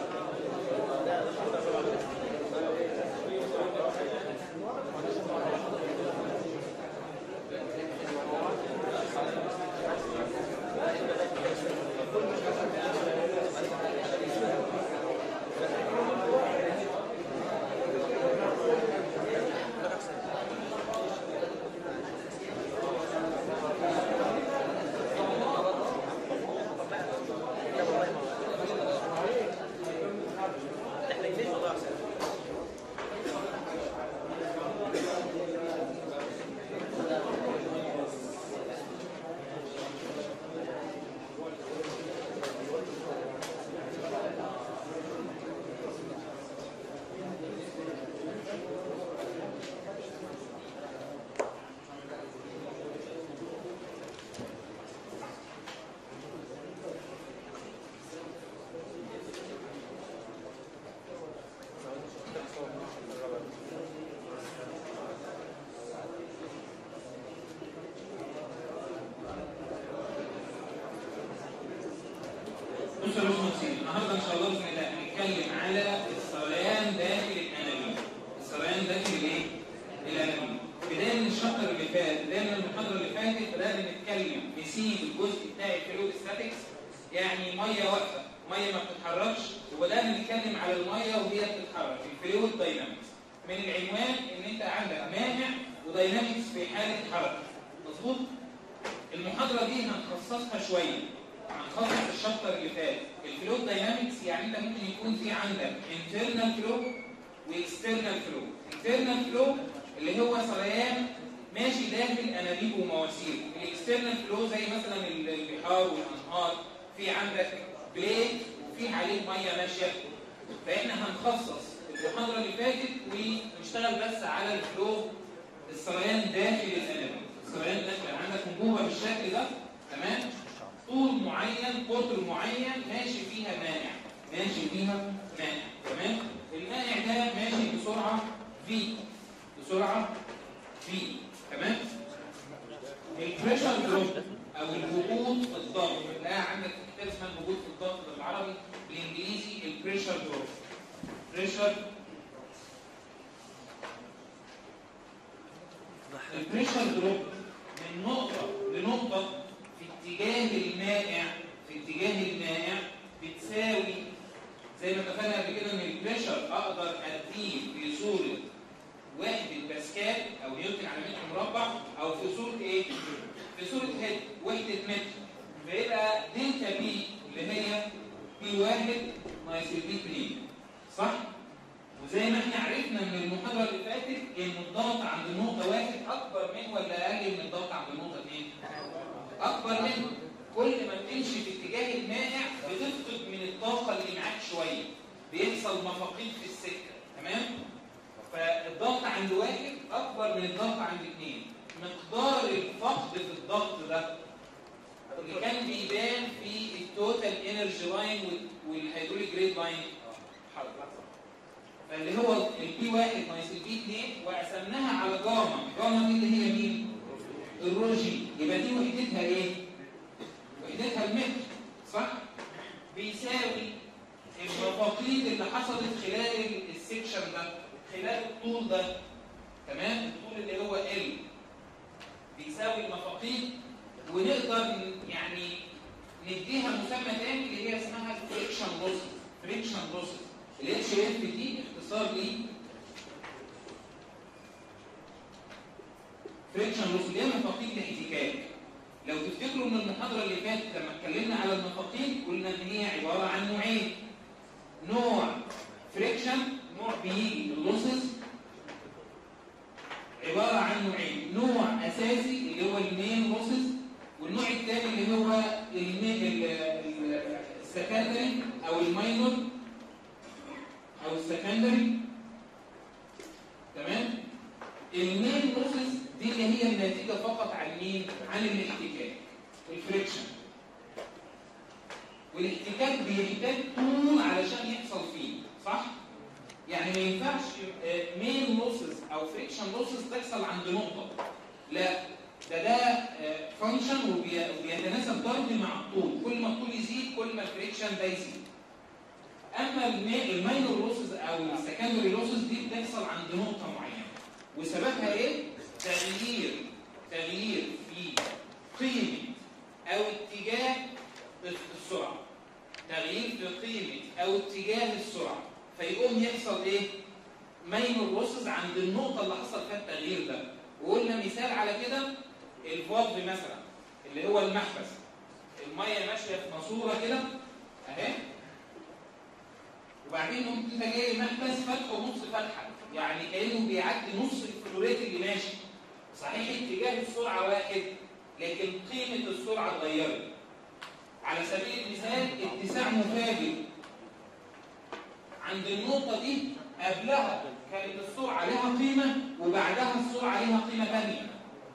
بص يا باشمهندس النهارده ان شاء الله باذن الله هنتكلم على السريان داخل الانابيب السريان داخل الايه؟ الانابيب بدايه من الشابتر اللي فات بدايه من المحاضره اللي فاتت بدانا نتكلم نسيب الجزء بتاع الفلويد ستاتكس يعني ميه واقفه ميه ما بتتحركش وبدانا نتكلم على الميه وهي بتتحرك الفلويد داينامكس من العنوان ان انت عندك مانع وداينامكس في حاله حركه مظبوط؟ المحاضره دي هنخصصها شويه هنخصص الشابتر اللي فات الفلو داينامكس يعني انت ممكن يكون في عندك internal flow واكسترنال فلو internal فلو اللي هو سريان ماشي داخل انابيب ومواسير الاكسترنال فلو زي مثلا البحار والانهار في عندك بليك وفي عليه ميه ماشيه فاحنا هنخصص المحاضره اللي فاتت ونشتغل بس على الفلو السريان داخل الانابيب السريان داخل عندك انبوبه بالشكل ده تمام طول معين قطر معين ماشي فيها مانع ماشي فيها مانع تمام المانع ده ماشي بسرعه v بسرعه v تمام البريشر دروب او الهبوط في الضغط لا عندك كتاب اسمه الهبوط في الضغط بالعربي بالانجليزي البريشر دروب بريشر البريشر دروب من نقطه لنقطه في اتجاه المائع في اتجاه المائع بتساوي زي ما اتفقنا قبل كده ان البريشر اقدر اديه في صوره وحده باسكال او نيوتن على متر مربع او في صوره ايه؟ في صوره هيد وحده متر فيبقى دلتا بي اللي هي بي واحد ناقص البي 3 صح؟ وزي ما احنا عرفنا من المحاضره اللي فاتت ان الضغط عند نقطه واحد اكبر من ولا اقل من الضغط عند نقطه اثنين؟ اكبر منه كل ما بتمشي في اتجاه المائع بتفقد من الطاقه اللي معاك شويه بيحصل مفاقيد في السكه تمام فالضغط عند واحد اكبر من الضغط عند اثنين مقدار الفقد في الضغط ده اللي كان بيبان في التوتال انرجي لاين والهيدروليك جريد لاين فاللي هو البي واحد ناقص البي 2 وقسمناها على جاما جاما دي اللي هي مين؟ الروجي يبقى دي وحدتها ايه وحدتها المتر صح بيساوي المفاقيد اللي حصلت خلال السكشن ده خلال الطول ده تمام الطول اللي هو ال بيساوي المفاقيد ونقدر يعني نديها مسمى تاني اللي هي اسمها فريكشن لوسز فريكشن لوسز الاتش اف دي اختصار ليه فريكشن لوس اللي هي مفاقيد الاحتكاك لو تفتكروا من المحاضره اللي فاتت لما اتكلمنا على المفاقيد قلنا ان هي عباره عن نوعين نوع فريكشن نوع بيجي اللوسز عباره عن نوعين نوع اساسي اللي هو المين لوسز والنوع الثاني اللي هو السكندري او الماينور او السكندري تمام المين لوسز دي اللي هي الناتجة فقط عن مين؟ عن الاحتكاك الفريكشن والاحتكاك بيحتاج طول علشان يحصل فيه صح؟ يعني ما ينفعش مين لوسز او فريكشن لوسز تحصل عند نقطة لا ده ده فانكشن وبيتناسب ضربي مع الطول كل ما الطول يزيد كل ما الفريكشن ده يزيد اما اما الماينور لوسز او السكندري لوسز دي بتحصل عند نقطه معينه وسببها ايه؟ تغيير تغيير في قيمه او اتجاه السرعه تغيير في قيمه او اتجاه السرعه فيقوم يحصل ايه؟ ماينور لوسز عند النقطه اللي حصل فيها التغيير ده وقلنا مثال على كده الفالف مثلا اللي هو المحبس الميه ماشيه في ماسوره كده اهي وبعدين قمت انت جاي محبس فتحه نص فتحه يعني كانه بيعدي نص الفلوريت اللي ماشي صحيح اتجاه السرعه واحد لكن قيمه السرعه اتغيرت على سبيل المثال اتساع مفاجئ عند النقطه دي قبلها كانت السرعه لها قيمه وبعدها السرعه لها قيمه ثانيه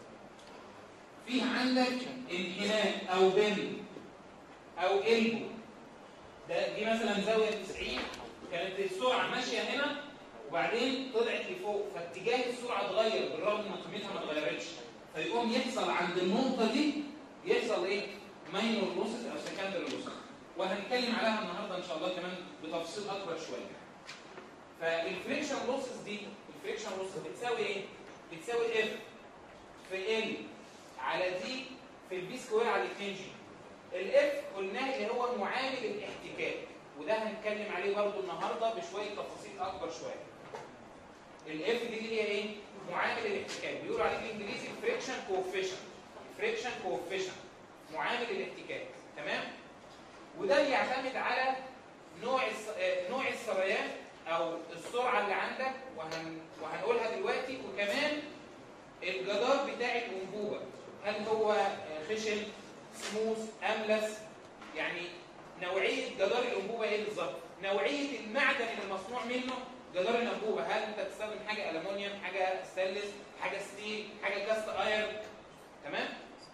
فيه عندك انحناء او بن او قلبه ده دي مثلا زاويه 90 كانت السرعه ماشيه هنا وبعدين طلعت لفوق فاتجاه السرعه اتغير بالرغم ان قيمتها ما اتغيرتش فيقوم يحصل عند النقطه دي يحصل ايه؟ ماينور لوسز او سكندري لوسز وهنتكلم عليها النهارده ان شاء الله كمان بتفصيل اكبر شويه فالفريكشن لوسز دي الفريكشن لوسز بتساوي ايه؟ بتساوي اف في ال على دي في البي سكوير على 2 جي الاف قلناه اللي هو معامل الاحتكاك وده هنتكلم عليه برضو النهارده بشويه تفاصيل اكبر شويه الاف دي اللي هي ايه معامل الاحتكاك بيقولوا عليه بالانجليزي فريكشن كوفيشنت فريكشن كوفيشنت معامل الاحتكاك تمام وده بيعتمد على نوع الس... نوع السريان او السرعه اللي عندك وهن... وهنقولها دلوقتي وكمان الجدار بتاع الانبوبه هل هو خشن سموث املس يعني نوعيه جدار الانبوبه ايه بالظبط نوعيه المعدن اللي مصنوع منه جدار الانبوبه هل انت بتستخدم حاجه المونيوم حاجه ستانلس حاجه ستيل حاجه كاست ايرن تمام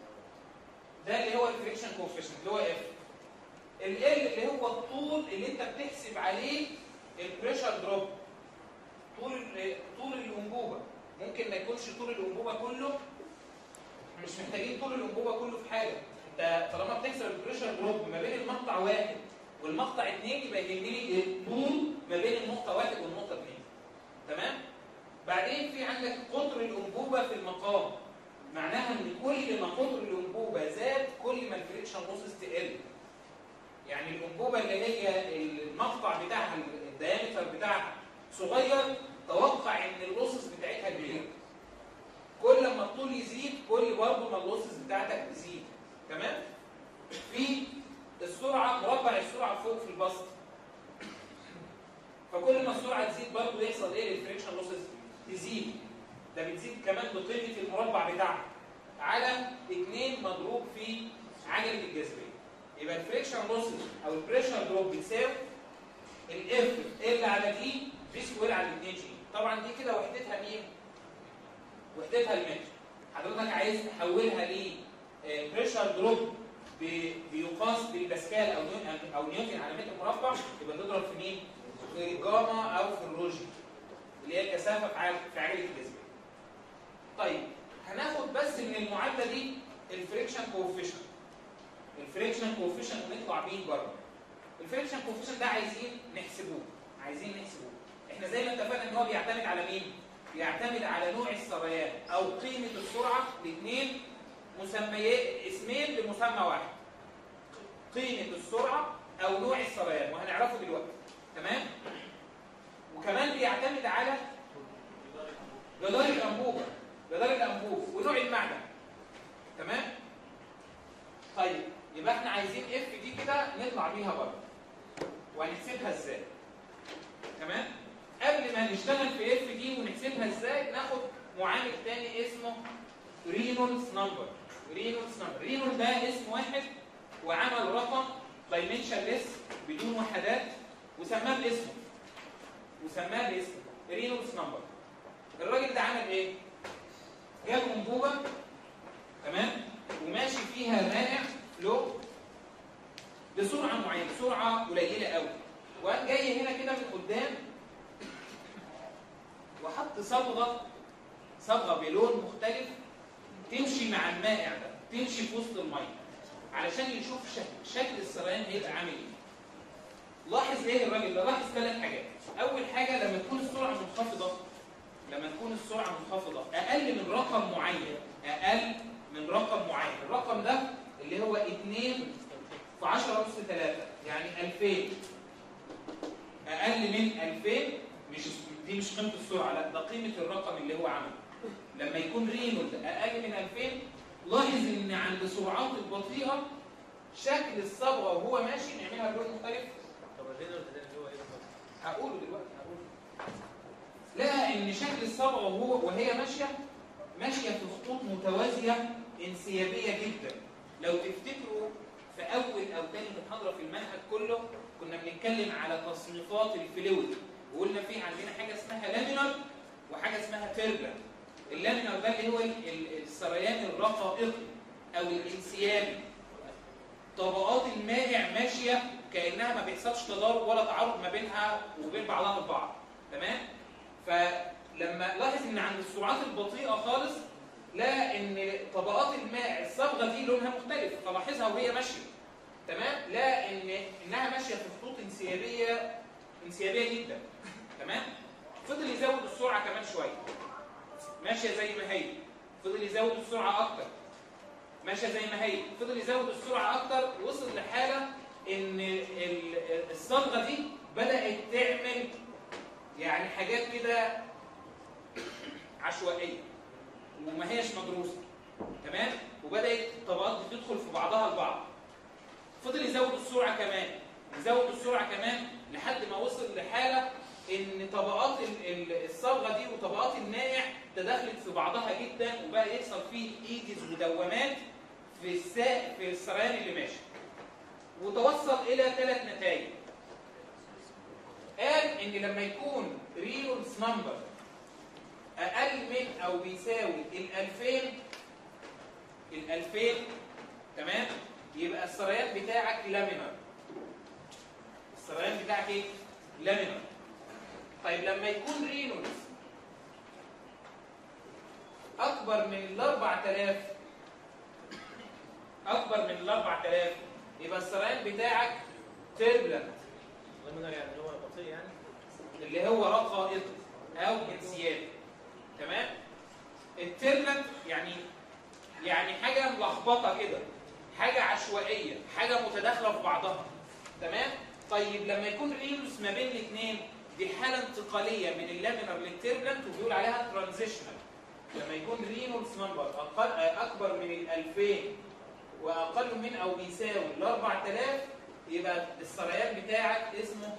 ده اللي هو الفريكشن كوفيشنت اللي هو اف ال اللي هو الطول اللي انت بتحسب عليه البريشر دروب طول طول الانبوبه ممكن ما يكونش طول الانبوبه كله مش محتاجين طول الانبوبه كله في حاجه انت طالما بتحسب البريشر دروب ما بين المقطع واحد والمقطع اثنين يبقى يهمني الطول ما بين النقطه واحد والنقطه اثنين تمام بعدين في عندك قطر الانبوبه في المقام معناها ان كل ما قطر الانبوبه زاد كل ما الفريكشن لوسز تقل يعني الانبوبه اللي هي المقطع بتاعها الديامتر بتاعها صغير توقع ان اللوسز بتاعتها كبيره كل ما الطول يزيد كل برضه ما اللوسز بتاعتك تزيد تمام في السرعه مربع السرعه فوق في البسط فكل ما السرعه تزيد برضه يحصل ايه للفريكشن لوسز تزيد ده بتزيد كمان بقيمه المربع بتاعها على 2 مضروب في عجله الجاذبيه يبقى الفريكشن لوسز او البريشر دروب بتساوي الاف ال على دي في سكوير على 2 جي طبعا دي كده وحدتها مين وحدتها المتر حضرتك عايز تحولها ل بريشر دروب بيقاس بالباسكال او او نيوتن على متر مربع يبقى تضرب في مين في الجاما او في الروجي اللي هي الكثافه في عجله في عجله الجاذبيه طيب هناخد بس من المعادله دي الفريكشن كوفيشنت الفريكشن كوفيشنت ونطلع بيه بره الفريكشن كوفيشنت ده عايزين نحسبوه عايزين نحسبوه احنا زي ما اتفقنا ان هو بيعتمد على مين بيعتمد على نوع السريان او قيمه السرعه لاثنين مسميات اسمين لمسمى واحد قيمه السرعه او نوع السريان وهنعرفه دلوقتي تمام وكمان بيعتمد على جدار الانبوبه جدار الانبوب ونوع المعدن تمام طيب يبقى احنا عايزين اف دي كده نطلع بيها بره وهنحسبها ازاي تمام قبل ما نشتغل في اف دي ونحسبها ازاي ناخد معامل تاني اسمه رينولدز نمبر رينولدز نمبر رينولد ده اسم واحد وعمل رقم دايمنشنلس بدون وحدات وسماه باسمه وسماه باسمه رينولدز نمبر الراجل ده عمل ايه جاب انبوبه تمام وماشي فيها مائع فلو بسرعه معينه سرعه قليله قوي وقام جاي هنا كده من قدام وحط صبغه صبغه بلون مختلف تمشي مع المائع ده تمشي في وسط الميه علشان يشوف شكل, شكل السريان هيبقى عامل ايه لاحظ ايه الراجل ده لاحظ ثلاث حاجات اول حاجه لما تكون السرعه منخفضه لما تكون السرعه منخفضه اقل من رقم معين اقل من رقم معين الرقم ده اللي هو 2 في 10 اس 3 يعني 2000 اقل من 2000 مش دي مش قيمه السرعه لا ده قيمه الرقم اللي هو عمله لما يكون رينولد اقل من 2000 لاحظ ان عند سرعات البطيئه شكل الصبغه وهو ماشي نعملها بلون مختلف طب الرينولد ده اللي هو ايه بالظبط؟ هقوله دلوقتي هقوله لقى ان شكل الصبغه وهو وهي ماشيه ماشيه في خطوط متوازيه انسيابيه جدا لو تفتكروا في اول او ثاني محاضره في المنهج كله كنا بنتكلم على تصنيفات الفلويد وقلنا في عندنا حاجه اسمها لامينر وحاجه اسمها تيربلنت اللامينر ده اللي هو ال- ال- السريان الرقائقي او الانسيابي طبقات المائع ماشيه كانها ما بيحصلش تضارب ولا تعارض ما بينها وبين بعضها البعض تمام فلما لاحظ ان عند السرعات البطيئه خالص لقى ان طبقات الماء الصبغه دي لونها مختلف فلاحظها وهي ماشيه تمام لا ان انها ماشيه في خطوط انسيابيه انسيابيه جدا تمام فضل يزود السرعه كمان شويه ماشيه زي ما هي فضل يزود السرعه اكتر ماشيه زي ما هي فضل يزود السرعه اكتر وصل لحاله ان ال- الصبغه دي بدات تعمل يعني حاجات كده عشوائيه وما هيش مدروسه تمام وبدات الطبقات دي تدخل في بعضها البعض فضل يزود السرعه كمان يزود السرعه كمان لحد ما وصل لحاله ان طبقات ال- ال- الصبغه دي وطبقات النائع تداخلت في بعضها جدا وبقى يحصل فيه ايدز ودوامات في السا... في السريان اللي ماشي وتوصل الى ثلاث نتائج قال ان لما يكون رينولدز نمبر اقل من او بيساوي ال 2000 ال 2000 تمام يبقى السريان بتاعك لامينر السريان بتاعك ايه لامينر طيب لما يكون رينولدز اكبر من ال 4000 اكبر من ال 4000 يبقى السريان بتاعك تيربلنت لامينر يعني اللي هو بطيء يعني اللي هو رقائق او انسيابي تمام التيربلنت يعني يعني حاجه ملخبطه كده حاجه عشوائيه حاجه متداخله في بعضها تمام طيب لما يكون رينولدز ما بين الاثنين دي حاله انتقاليه من اللامينر للتيربلنت وبيقول عليها ترانزيشنال لما يكون رينولدز نمبر اقل اكبر من ال 2000 واقل من او بيساوي ال 4000 يبقى السريان بتاعك اسمه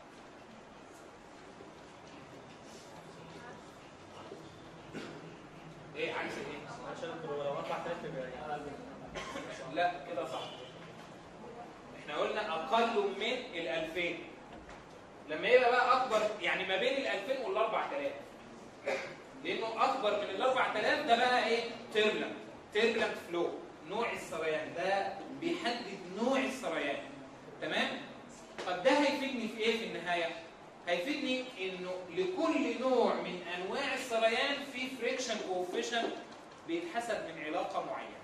ايه عكس ايه؟ عشان لو 4000 يبقى يعني لا كده صح احنا قلنا اقل من ال 2000 لما يبقى بقى اكبر يعني ما بين ال 2000 وال 4000 لانه اكبر من ال 4000 ده بقى ايه تيربلنت تيربلنت فلو نوع السريان ده بيحدد نوع السريان تمام طب ده هيفيدني في ايه في النهايه هيفيدني انه لكل نوع من انواع السريان في فريكشن كوفيشنت بيتحسب من علاقه معينه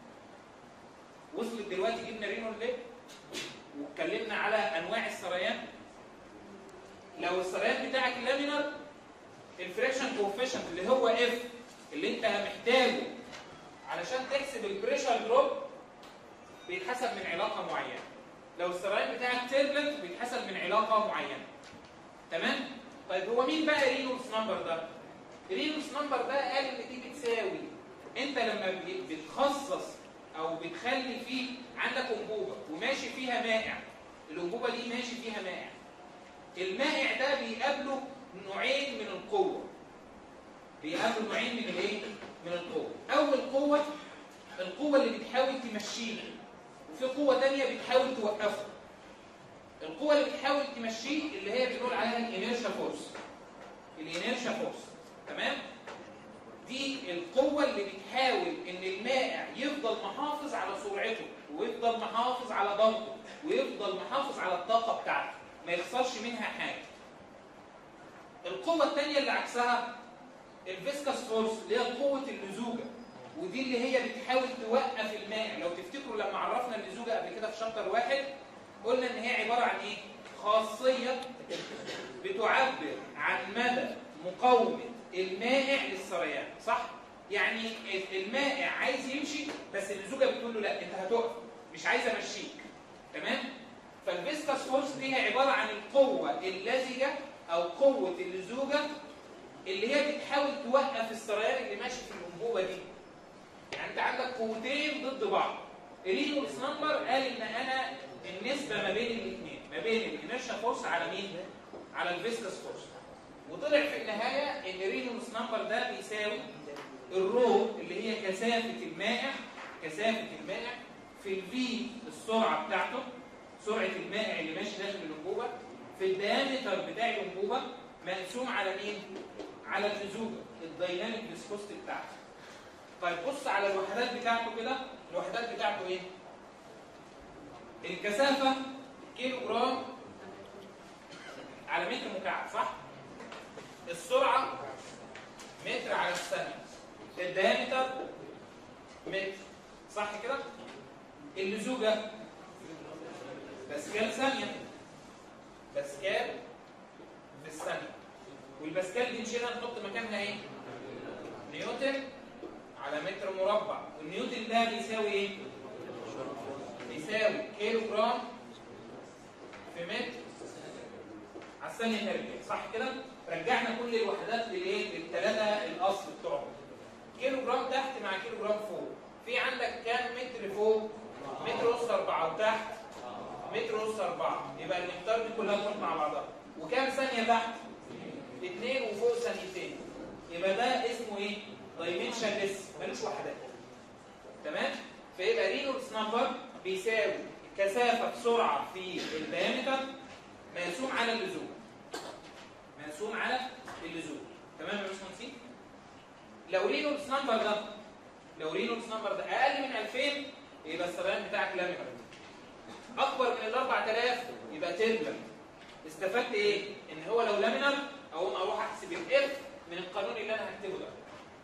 وصلت دلوقتي جبنا رينول ليه واتكلمنا على انواع السريان لو السريان بتاعك لامينر الفريكشن كوفيشنت اللي هو اف اللي انت محتاجه علشان تحسب البريشر دروب بيتحسب من علاقه معينه لو السريان بتاعك تيربلنت بيتحسب من علاقه معينه تمام طيب هو مين بقى رينولدز نمبر ده رينولدز نمبر ده قال ان دي بتساوي انت لما ب- بتخصص او بتخلي فيه عندك انبوبه وماشي فيها مائع الانبوبه دي ماشي فيها مائع المائع ده بيقابله نوعين من القوه بيقابله نوعين من الايه من القوه اول قوه القوه اللي بتحاول تمشيه وفي قوه تانية بتحاول توقفه القوه اللي بتحاول تمشيه اللي هي بنقول عليها الانيرشا فورس الانيرشا فورس تمام دي القوة اللي بتحاول ان المائع يفضل محافظ على سرعته ويفضل محافظ على ضغطه ويفضل محافظ على الطاقة بتاعته ما يخسرش منها حاجة القوة الثانية اللي عكسها الفيسكاس فورس اللي هي قوة اللزوجة ودي اللي هي بتحاول توقف المائع لو تفتكروا لما عرفنا اللزوجة قبل كده في شابتر واحد قلنا ان هي عبارة عن ايه خاصيه بتعبر عن مدى مقاومه المائع للسريان صح يعني المائع عايز يمشي بس اللزوجه بتقول له لا انت هتقف مش عايز امشيك تمام فالفيسكاس فورس دي هي عباره عن القوه اللزجه او قوه اللزوجه اللي هي بتحاول توقف السريان اللي ماشي في الانبوبه دي يعني انت عندك قوتين ضد بعض رينولدز نمبر قال ان انا النسبه ما بين الاثنين ما بين الانرشيا فورس على مين على الفيسكاس فورس وطلع في النهايه ان رينولدز نمبر ده بيساوي الرو اللي هي كثافه المائع كثافه المائع في الفي السرعه بتاعته سرعه المائع اللي ماشي داخل الانبوبه في الديامتر بتاع الانبوبه مقسوم على مين على اللزوجه الدايناميك فيسكوستي بتاعته طيب بص على الوحدات بتاعته كده الوحدات بتاعته ايه الكثافه كيلو جرام على متر مكعب صح السرعه متر على الثانيه الديامتر متر صح كده اللزوجه باسكال ثانيه باسكال في الثانيه والباسكال دي نشيلها نحط مكانها ايه نيوتن على متر مربع والنيوتن ده بيساوي ايه بيساوي كيلو جرام في متر على الثانيه تربيع صح كده رجعنا كل الوحدات للايه للثلاثه الاصل بتوعهم كيلو جرام تحت مع كيلو جرام فوق في عندك كام متر فوق متر اس 4 وتحت متر اس 4 يبقى المقدار دي كلها تروح مع بعضها وكام ثانيه تحت اثنين وفوق ثانيتين يبقى ده اسمه ايه دايمنشن ليس ملوش وحدات تمام فيبقى رينولدز نمبر بيساوي كثافه سرعه في الديامتر مقسوم على اللزوم مقسوم على اللزوم تمام يا باشمهندس لو رينولدز نمبر ده لو رينولدز نمبر ده اقل من 2000 يبقى السريان بتاعك لامينر اكبر من ال 4000 يبقى تيربل استفدت ايه ان هو لو لامينر اقوم اروح احسب الاف من القانون اللي انا هكتبه ده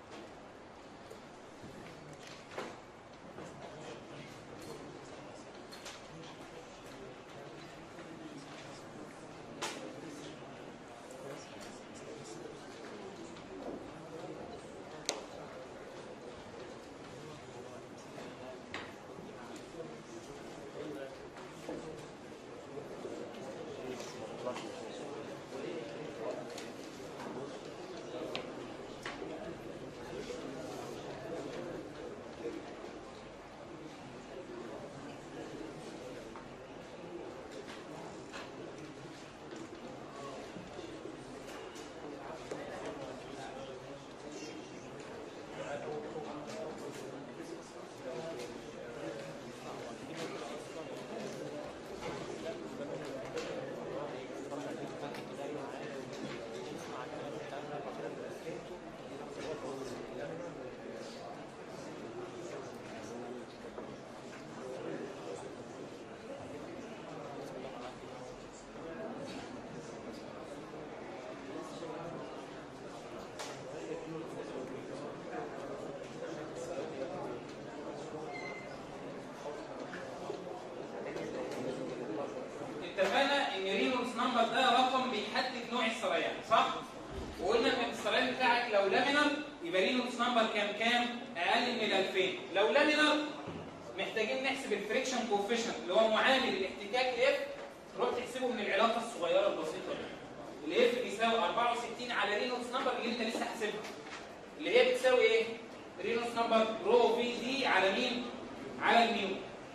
اتفقنا ان رينولدز نمبر ده رقم بيحدد نوع السريان صح؟ وقلنا ان السريان بتاعك لو لامينر يبقى رينولدز نمبر كام كام؟ اقل من 2000 لو لامينر محتاجين نحسب الفريكشن كوفيشنت اللي هو معامل الاحتكاك اف تروح تحسبه من العلاقه الصغيره البسيطه دي الاف بيساوي 64 على رينولدز نمبر اللي انت لسه حاسبها اللي هي بتساوي ايه؟ رينولدز نمبر رو في دي على مين؟ على الميو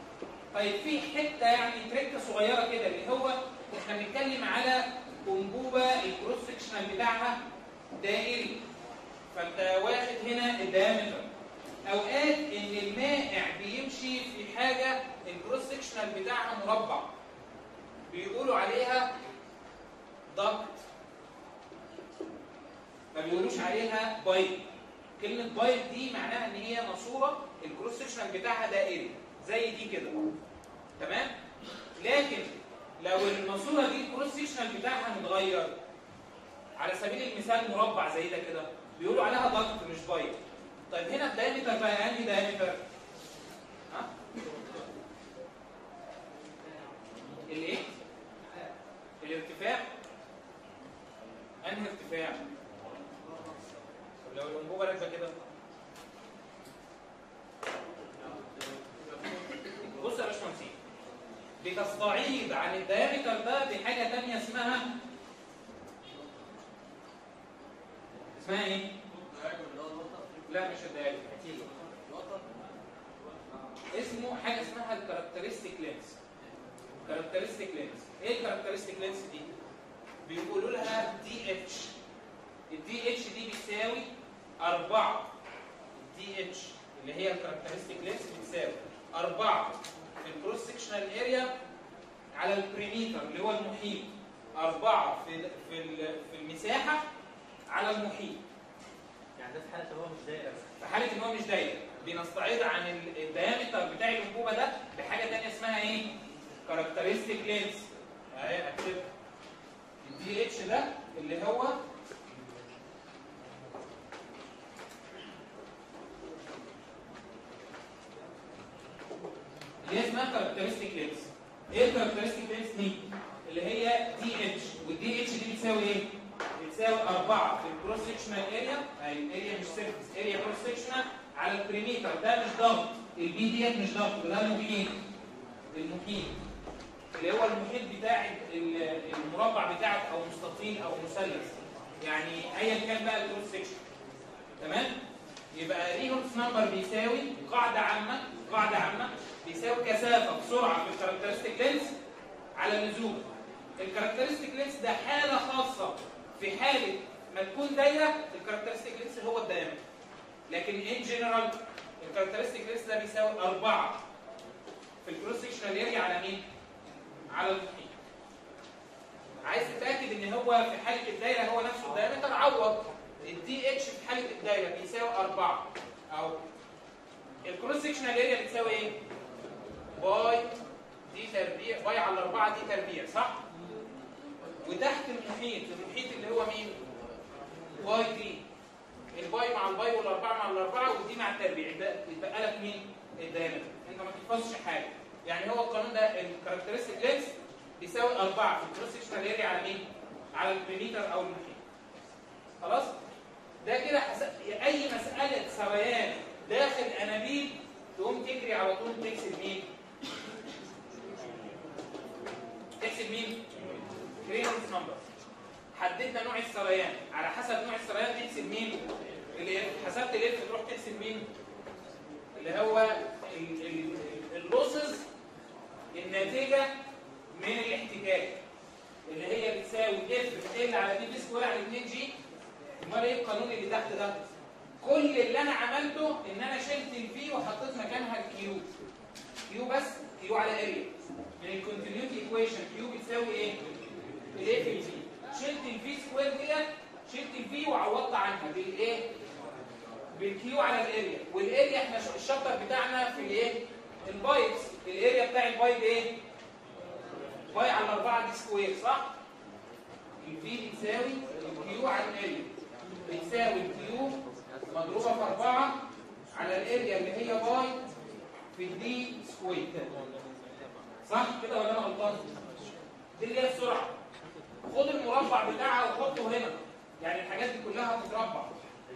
طيب في حته يعني تركه صغيره كده اللي هو احنا بنتكلم على انبوبه الكروس سكشنال بتاعها دائري فانت واخد هنا الديامتر اوقات ان المائع بيمشي في حاجه الكروس سكشنال بتاعها مربع بيقولوا عليها ضغط ما بيقولوش عليها بايب كلمه بايب دي معناها ان هي ماسوره الكروس سكشنال بتاعها دائري زي دي كده تمام لكن لو الماسوره دي الكروس سيكشنال بتاعها متغير على سبيل المثال مربع زي ده كده بيقولوا عليها ضغط مش بايب طيب هنا الدايمتر بقى انهي دايمتر ها الايه الارتفاع انهي ارتفاع طب لو الانبوبه راكبه كده بص يا باشمهندس بتستعيض عن الدايمتر ده بحاجه ثانيه اسمها اسمها ايه؟ لا مش الدايمتر هتيجي اسمه حاجه اسمها الكاركترستيك لينس كاركترستيك لينس ايه الكاركترستيك لينس دي بيقولوا لها دي اتش الدي اتش دي بتساوي 4 الدي اتش اللي هي الكاركترستيك لينس بتساوي 4 في الكروس سكشنال اريا على البريميتر اللي هو المحيط 4 في في ال- في المساحه على المحيط يعني ده في حاله هو مش دايره بس في حاله ان هو مش داير بنستعيض عن ال- الدايمتر بتاع الانبوبه ده بحاجه ثانيه اسمها ايه؟ كاركترستيك لينس اهي اكتب الدي اتش ده اللي هو اللي هي اسمها كاركترستيك لينس ايه الكاركترستيك لينس دي؟ اللي هي دي اتش والدي اتش دي بتساوي ايه؟ بتساوي 4 في الكروس سكشنال اريا اي اريا مش سيرفيس اريا كروس سكشنال على البريميتر ده مش ضغط البي ديت مش ضغط ده المحيط المحيط اللي هو المحيط بتاع ال- المربع بتاعك او مستطيل او مثلث يعني ايا كان بقى الكروس سكشن تمام يبقى رينولدز نمبر بيساوي قاعده عامه قاعده عامه بيساوي كثافه بسرعه في الكاركترستيك لينس على اللزوم الكاركترستيك لينس ده حاله خاصه في حاله ما تكون دايره الكاركترستيك لينس هو الدايمتر لكن ان جنرال الكاركترستيك لينس ده بيساوي 4 في الكروس سكشنال اريا على مين؟ على المحيط عايز تتاكد ان هو في حاله الدايره هو نفسه الدايمتر عوض الدي اتش في حاله الدايره بيساوي 4 او الكروس سكشنال اريا بتساوي ايه؟ باي دي تربيع باي على 4 دي تربيع صح؟ وتحت المحيط المحيط اللي هو مين؟ باي دي الباي مع الباي والاربعه مع الاربعه ودي مع التربيع يبقى يتبقى لك مين؟ الدايمتر انت ما تحفظش حاجه يعني هو القانون ده الكاركترستيك لينس بيساوي 4 في الكروس سكشنال اريا على مين؟ على البريميتر او المحيط خلاص؟ ده كده حس... اي مساله سريان داخل انابيب تقوم تجري على طول تكسب مين؟ تكسب مين؟ رينولدز نمبر حددنا نوع السريان على حسب نوع السريان تحسب مين؟ الاف حسبت الاف تروح تحسب مين؟ اللي هو ال- ال- اللوسز الناتجه من الاحتكاك اللي هي بتساوي اف بتقل على دي بي سكوير على 2 جي امال ايه القانون اللي تحت ده؟ كل اللي انا عملته ان انا شلت الفي وحطيت مكانها الكيو كيو بس كيو على اريا من الكونتينيوتي ايكويشن كيو بتساوي ايه؟ الايه في الفي شلت الفي سكوير ديت شلت الفي وعوضت عنها بالايه؟ بالكيو على الاريا والاريا احنا ش- الشابتر بتاعنا في الايه؟ البايتس الاريا بتاع البايت ايه؟ باي على 4 دي سكوير صح؟ الفي بتساوي الكيو على الاريا بتساوي الكيو مضروبه في 4 على الاريا اللي هي باي في الدي سكوير صح كده ولا انا غلطان؟ دي اللي هي السرعه خد المربع بتاعها وحطه هنا يعني الحاجات دي كلها هتتربع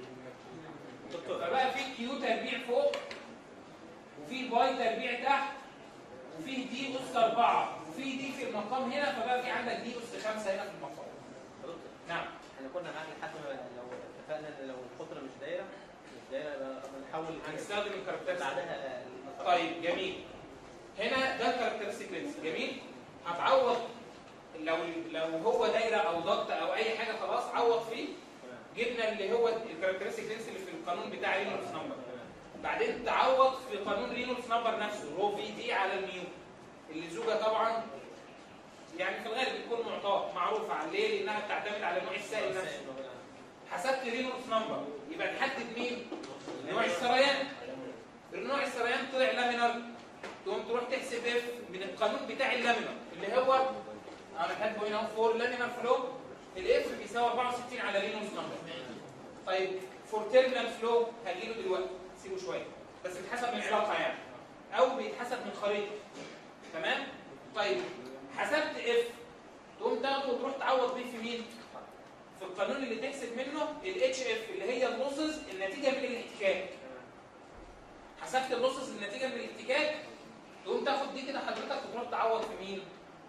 فبقى في كيو تربيع فوق وفي باي تربيع تحت وفي دي اس 4 وفي دي في المقام هنا فبقى في عندك دي اس 5 هنا في المقام نعم احنا كنا معاك لحد ما لو اتفقنا ان لو القطره مش دايره مش دايره يبقى بنحول هنستخدم الكاركترستيك بعدها المسار. طيب جميل هنا ده الكاركترستيك لينس جميل هتعوض لو لو هو دايره او ضغط او اي حاجه خلاص عوض فيه تمام جبنا اللي هو الكاركترستيك لينس اللي في القانون بتاع رينولدز نمبر تمام بعدين تعوض في قانون رينولدز نمبر نفسه رو في دي على الميو اللي زوجة طبعا يعني في الغالب بتكون معطاه معروفه عن ليه لانها بتعتمد على نوع السائل نفسه حسبت رينولدز نمبر يبقى تحدد مين نوع السريان النوع السريان طلع لامينر تقوم تروح تحسب اف من القانون بتاع اللامينر اللي هو انا كاتبه هنا فور لامينر فلو الاف بيساوي 64 على رينولدز نمبر طيب فور تيرمينال فلو هجيله دلوقتي سيبه شويه بس بيتحسب من علاقه يعني او بيتحسب من خريطه تمام طيب حسبت اف تقوم تاخده وتروح تعوض بيه في مين؟ في القانون اللي تحسب منه الاتش اف اللي هي اللوسز النتيجه من الاحتكاك حسبت اللوسز النتيجه من الاحتكاك تقوم تاخد دي كده حضرتك وتروح تعوض في مين؟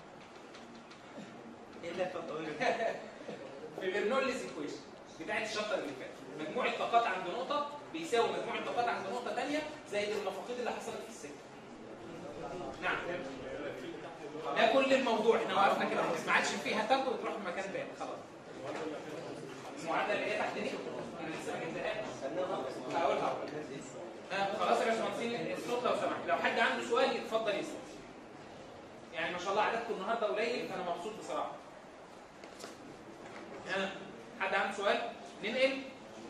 ايه اللي هتقول في برنوليز ايكويشن بتاعت الشابتر اللي فات مجموع الطاقات عند نقطه بيساوي مجموع الطاقات عند نقطه ثانيه زائد المفاقيد اللي حصلت في السكه نعم ده كل الموضوع احنا وقفنا كده خلاص ما عادش فيها تاخد وتروح في مكان تاني خلاص المعادله اللي هي تحت دي انا لسه ما جبتهاش هقولها آه، خلاص يا باشمهندسين الصوت لو سمحت لو حد عنده سؤال يتفضل يسال يعني ما شاء الله عددكم النهارده قليل فانا مبسوط بصراحه ها حد عنده سؤال ننقل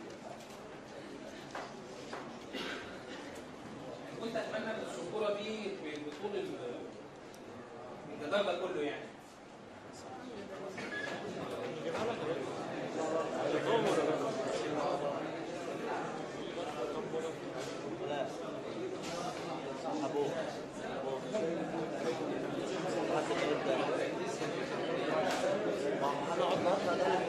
كنت اتمنى ان السبوره دي بطول ال- الجدار ده كله يعني لا ابوه هنقعد النهارده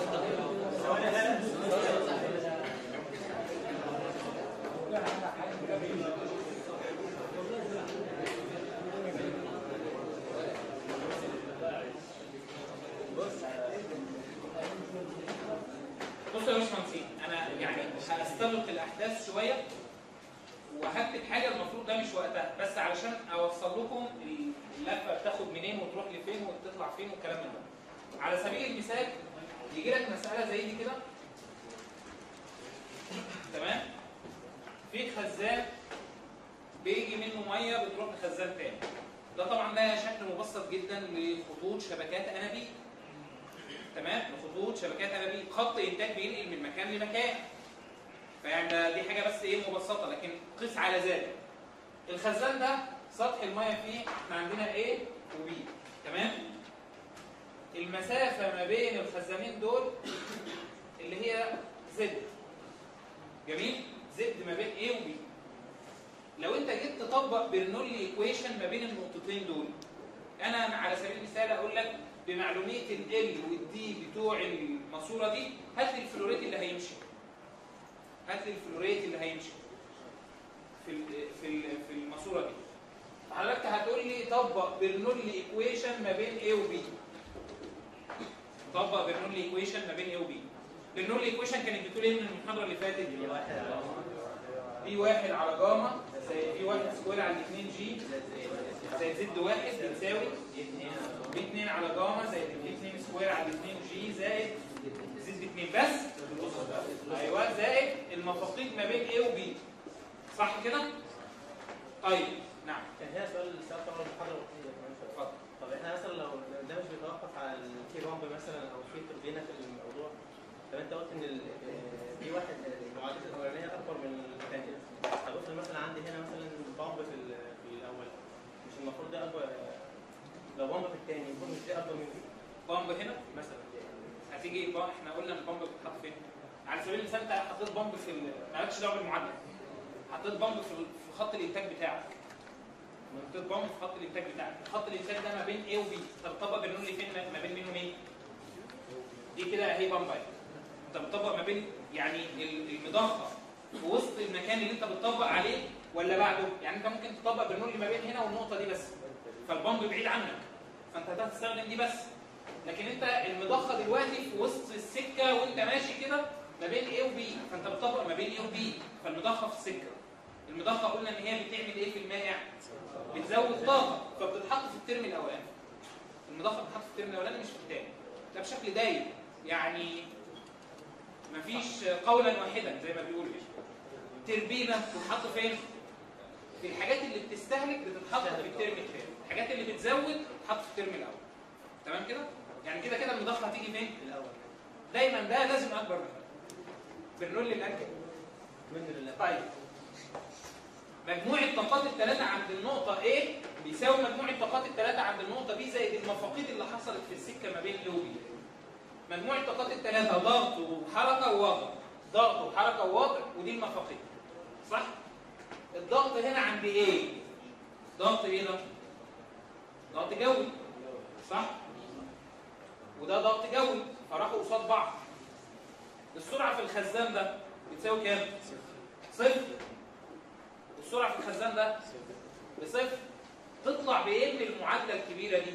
بصوا يا باشمهندسين انا يعني هستبق الاحداث شويه وهكتب حاجه المفروض ده مش وقتها بس علشان اوصل لكم اللفه بتاخد منين وتروح لفين وتطلع فين والكلام من ده على سبيل المثال يجي لك مساله زي دي كده تمام في خزان بيجي منه ميه بتروح لخزان تاني ده طبعا ده شكل مبسط جدا لخطوط شبكات انابيب تمام لخطوط شبكات انابيب خط انتاج بينقل من مكان لمكان فيعني ده- دي حاجه بس ايه مبسطه لكن قس على ذلك الخزان ده سطح الميه فيه احنا عندنا A و B تمام المسافه ما بين الخزانين دول اللي هي Z جميل زد ما بين A و B لو انت جيت تطبق برنولي ايكويشن ما بين النقطتين دول انا على سبيل المثال اقول لك بمعلوميه ال والدي بتوع الماسوره دي هات لي الفلوريت اللي هيمشي هات لي الفلوريت اللي هيمشي في ال في ال في الماسوره دي حضرتك هتقول لي طبق برنولي ايكويشن ما بين A و B طبق برنولي ايكويشن ما بين A و B برنولي ايكويشن كانت بتقول ايه من المحاضره اللي فاتت هي واحد على بي واحد على جاما زائد بي واحد سكوير على 2 جي زائد زد واحد بتساوي بي 2 على جاما زائد بي 2 سكوير على 2 جي زائد زد 2 بس ايوه زائد المفاقيد ما بين A و B صح كده؟ طيب نعم كان هنا سؤال سألته أول محاضرة وقتية كمان شوية. اتفضل طب احنا مثلا لو ده مش بيتوقف على الكي بامب مثلا او في توربينه في الموضوع طب انت قلت ان ال- آه، في واحد المعادلات الاولانيه اكبر من الثانيه طب افرض مثلا عندي هنا مثلا بامب في ال- في الاول مش المفروض ده اكبر لو بامب في الثاني المفروض مش ده اكبر من دي بامب هنا مثلا هتيجي بقى احنا قلنا البامب بتتحط فين؟ على سبيل المثال انت حطيت بامب في ال- مالكش دعوه بالمعادله حطيت بامب في ال- في خط الانتاج بتاعك حطيت بامب في خط الانتاج بتاعك خط الانتاج ده ما بين A و B طب طبق برنولي فين ما بين مين ومين؟ دي كده اهي بامب اهي انت بتطبق ما بين يعني ال- المضخه في وسط المكان اللي انت بتطبق عليه ولا بعده؟ يعني انت ممكن تطبق برنولي ما بين هنا والنقطه دي بس فالبامب بعيد عنك فانت هتستخدم دي بس لكن انت المضخه دلوقتي في وسط السكه وانت ماشي كده ما بين A و B فانت بتطبق ما بين A و B فالمضخه في السكه المضخه قلنا ان هي بتعمل ايه في المائع بتزود طاقه فبتتحط في الترم الاولاني المضخه بتتحط في الترم الاولاني مش في الثاني ده بشكل دايم يعني مفيش قولا واحدا زي ما بيقولوا تربينه بتتحط فين في الحاجات اللي بتستهلك بتتحط في الترم الثاني الحاجات اللي بتزود بتتحط في الترم الاول تمام كده يعني كده كده المضخه هتيجي فين الاول دايما ده لازم اكبر من ده برنولي الاكل من لله طيب مجموع الطاقات الثلاثة عند النقطة A بيساوي مجموع الطاقات الثلاثة عند النقطة B زائد المفاقيد اللي حصلت في السكة ما بين A و B. مجموع الطاقات الثلاثة ضغط وحركة ووضع. ضغط وحركة ووضع ودي المفاقيد. صح؟ الضغط هنا عند A ضغط ايه ده؟ ضغط جوي. صح؟ وده ضغط جوي فراحوا قصاد بعض السرعه في الخزان ده بتساوي كام صفر السرعه في الخزان ده بصفر تطلع بايه من المعادله الكبيره دي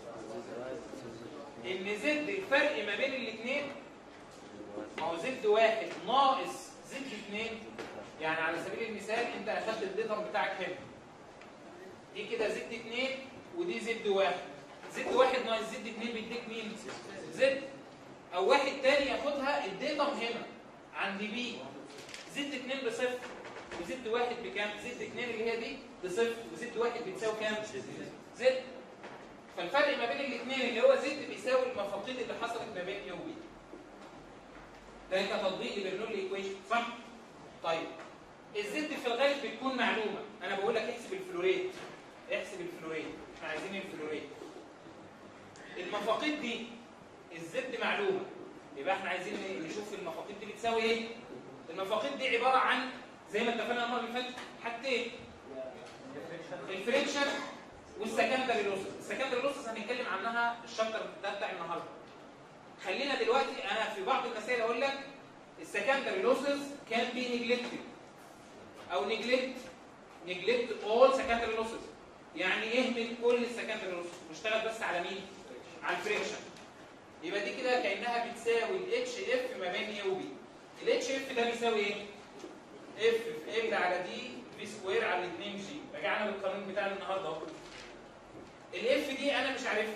ان زد الفرق ما بين الاثنين ما هو زد واحد ناقص زد اثنين يعني على سبيل المثال انت اخدت الديتم بتاعك هنا دي كده زد اثنين ودي زد واحد زد واحد ناقص زد اثنين بيديك مين؟ زد او واحد تاني ياخدها الديتم هنا عند بي زد اثنين بصفر وزد واحد بكام؟ زد اثنين اللي هي دي بصفر وزد واحد بتساوي كام؟ زد فالفرق ما بين الاثنين اللي هو زد بيساوي المفاقيد اللي حصلت ما بين اي وبي ده كتطبيق لبرنولي ايكويشن صح؟ طيب الزد في الغالب بتكون معلومه انا بقول لك احسب الفلوريت احسب الفلوريت احنا عايزين الفلوريت المفاقيد دي الزد معلومه يبقى احنا عايزين نشوف المفاقيد دي بتساوي ايه المفاقيد دي عباره عن زي ما اتفقنا المره اللي فاتت حاجتين الفريكشن والسكندري لوسز السكندري لوسز هنتكلم عنها الشابتر ده بتاع النهارده خلينا دلوقتي انا في بعض المسائل اقول لك السكندري لوسز كان بي نيجلكتد او نيجلكت نيجلكت اول سكندري لوسز يعني اهمل كل السكندري لوسز واشتغل بس على مين على الفريكشن يبقى دي كده كانها بتساوي الاتش اف ما بين اي وبي الاتش اف ده بيساوي ايه اف في ال على دي في سكوير على 2 جي رجعنا للقانون بتاعنا النهارده اهو الاف دي انا مش عارفها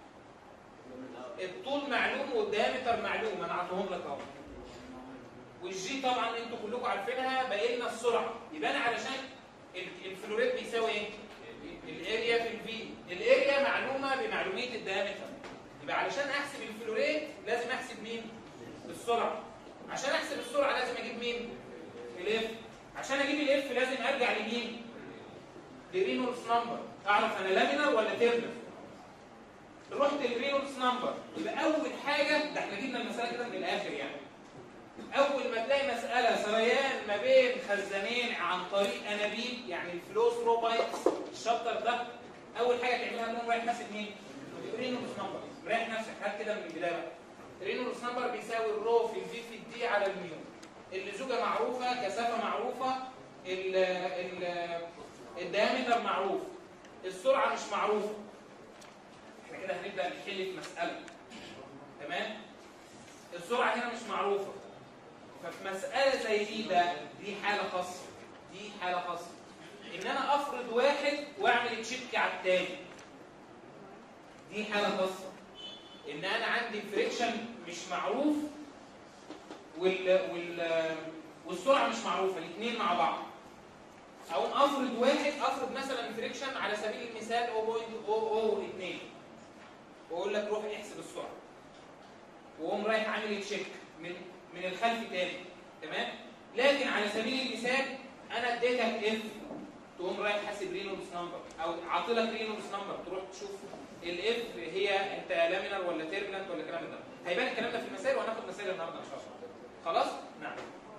الطول معلوم والديامتر معلوم انا عطيهم لك اهو والجي طبعا انتوا كلكم عارفينها باقي لنا السرعه يبقى انا علشان الفلوريت بيساوي ايه الاريا في الفي الاريا معلومه بمعلوميه الديامتر يبقى علشان احسب الفلوريت لازم احسب مين السرعه عشان احسب السرعه لازم اجيب مين الاف عشان اجيب الاف لازم ارجع لمين لرينولدز نمبر اعرف انا لامينر ولا تيرنر رحت للرينولدز نمبر يبقى اول حاجه ده احنا جبنا المساله كده من الاخر يعني اول ما تلاقي مساله سريان ما بين خزانين عن طريق انابيب يعني الفلو ثرو بايبس الشابتر ده اول حاجه تعملها انهم رايح نفسك مين رينولدز نمبر رايح نفسك هات كده من البدايه بقى رينولدز نمبر بيساوي الرو في الفي في الدي على الميو اللزوجه معروفه كثافه معروفه ال ال الديامتر معروف السرعه مش معروفه احنا كده هنبدا نحل في مساله تمام السرعه هنا مش معروفه ففي مساله زي دي ده دي حاله خاصه دي حاله خاصه ان انا افرض واحد واعمل تشيك على الثاني دي حاله خاصه ان انا عندي فريكشن مش معروف وال وال والسرعه مش معروفه الاثنين مع بعض او افرض واحد افرض مثلا فريكشن على سبيل المثال 0.002 واقول لك روح احسب السرعه واقوم رايح عامل تشيك من من الخلف تاني تمام لكن على سبيل المثال انا اديتك اف تقوم رايح حاسب رينولدز نمبر او عاطلك رينولدز نمبر تروح تشوف الاف هي انت لامينر ولا تيربلنت ولا الكلام ده هيبان الكلام ده في المسائل وهناخد مسائل النهارده ان شاء الله خلاص نعم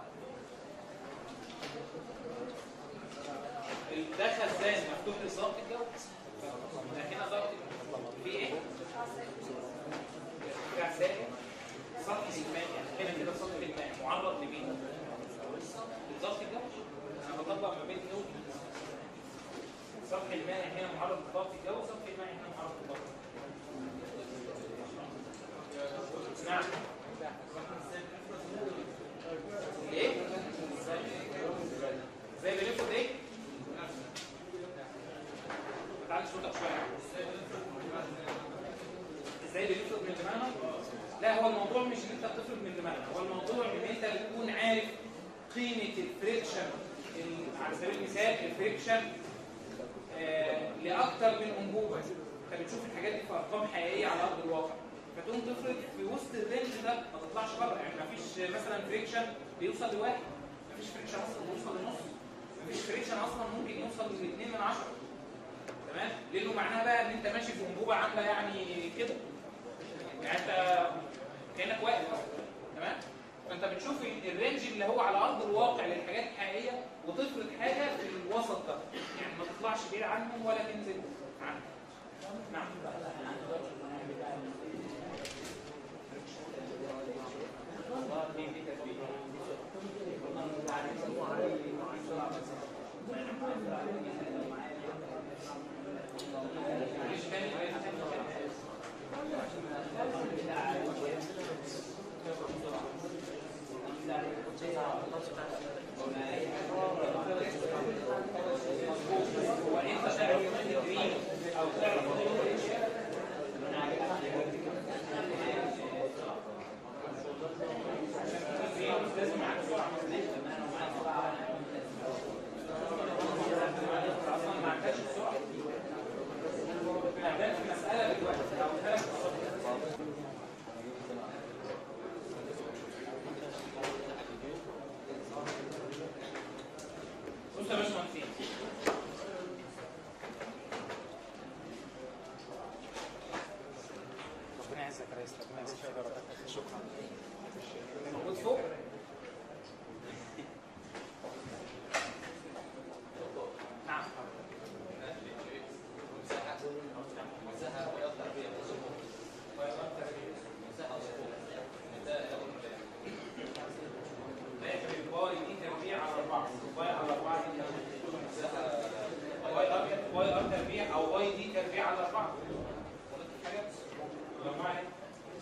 ده خزان مفتوح لضغط الجو هنا ضغط في ايه؟ خزان سطح الماء يعني هنا كده سطح الماء معرض لمين؟ لضغط الجو انا بطبق ما بين نوت سطح الماء هنا معرض لضغط الجو سطح الماء هنا معرض لضغط نعم ايه؟ زي بنفرض ايه؟ تعالى صوتك شويه ازاي بنفرض من دماغنا لا هو الموضوع مش ان انت بتفرض من دماغنا هو الموضوع ان انت تكون عارف قيمه الفريكشن على سبيل المثال الفريكشن آه لاكثر من انبوبه انت بتشوف الحاجات دي في ارقام حقيقيه على ارض الواقع فتقوم تفرض في وسط الرينج ده ما تطلعش بره يعني ما فيش مثلا فريكشن بيوصل لواحد ما فيش فريكشن اصلا بيوصل لنص ما فيش فريكشن اصلا ممكن يوصل ل 2 من 10 تمام لانه معناها بقى ان انت ماشي في انبوبه عامله يعني كده يعني انت كانك واقف تمام فانت بتشوف الرينج اللي هو على ارض الواقع للحاجات الحقيقيه وتفرض حاجه في الوسط ده يعني ما تطلعش بعيد عنهم ولا تنزل عنهم نعم الخاص بتاع هو انت تعرف تدريب او تعرف لازم معاك سرعه اصلا ما عندكش السرعه عندك مساله دلوقتي او ثلاث بص يا باشمهندسين ربنا يعزك يا ريس ربنا يعزك يا رب شكرا موجود فوق نعم لكن الواي دي تربيع على أربعة واي على أربعة دي تربيع واي ار واي ار تربيع أو واي دي تربيع على أربعة وضحت حاجة؟ أربعة إيه؟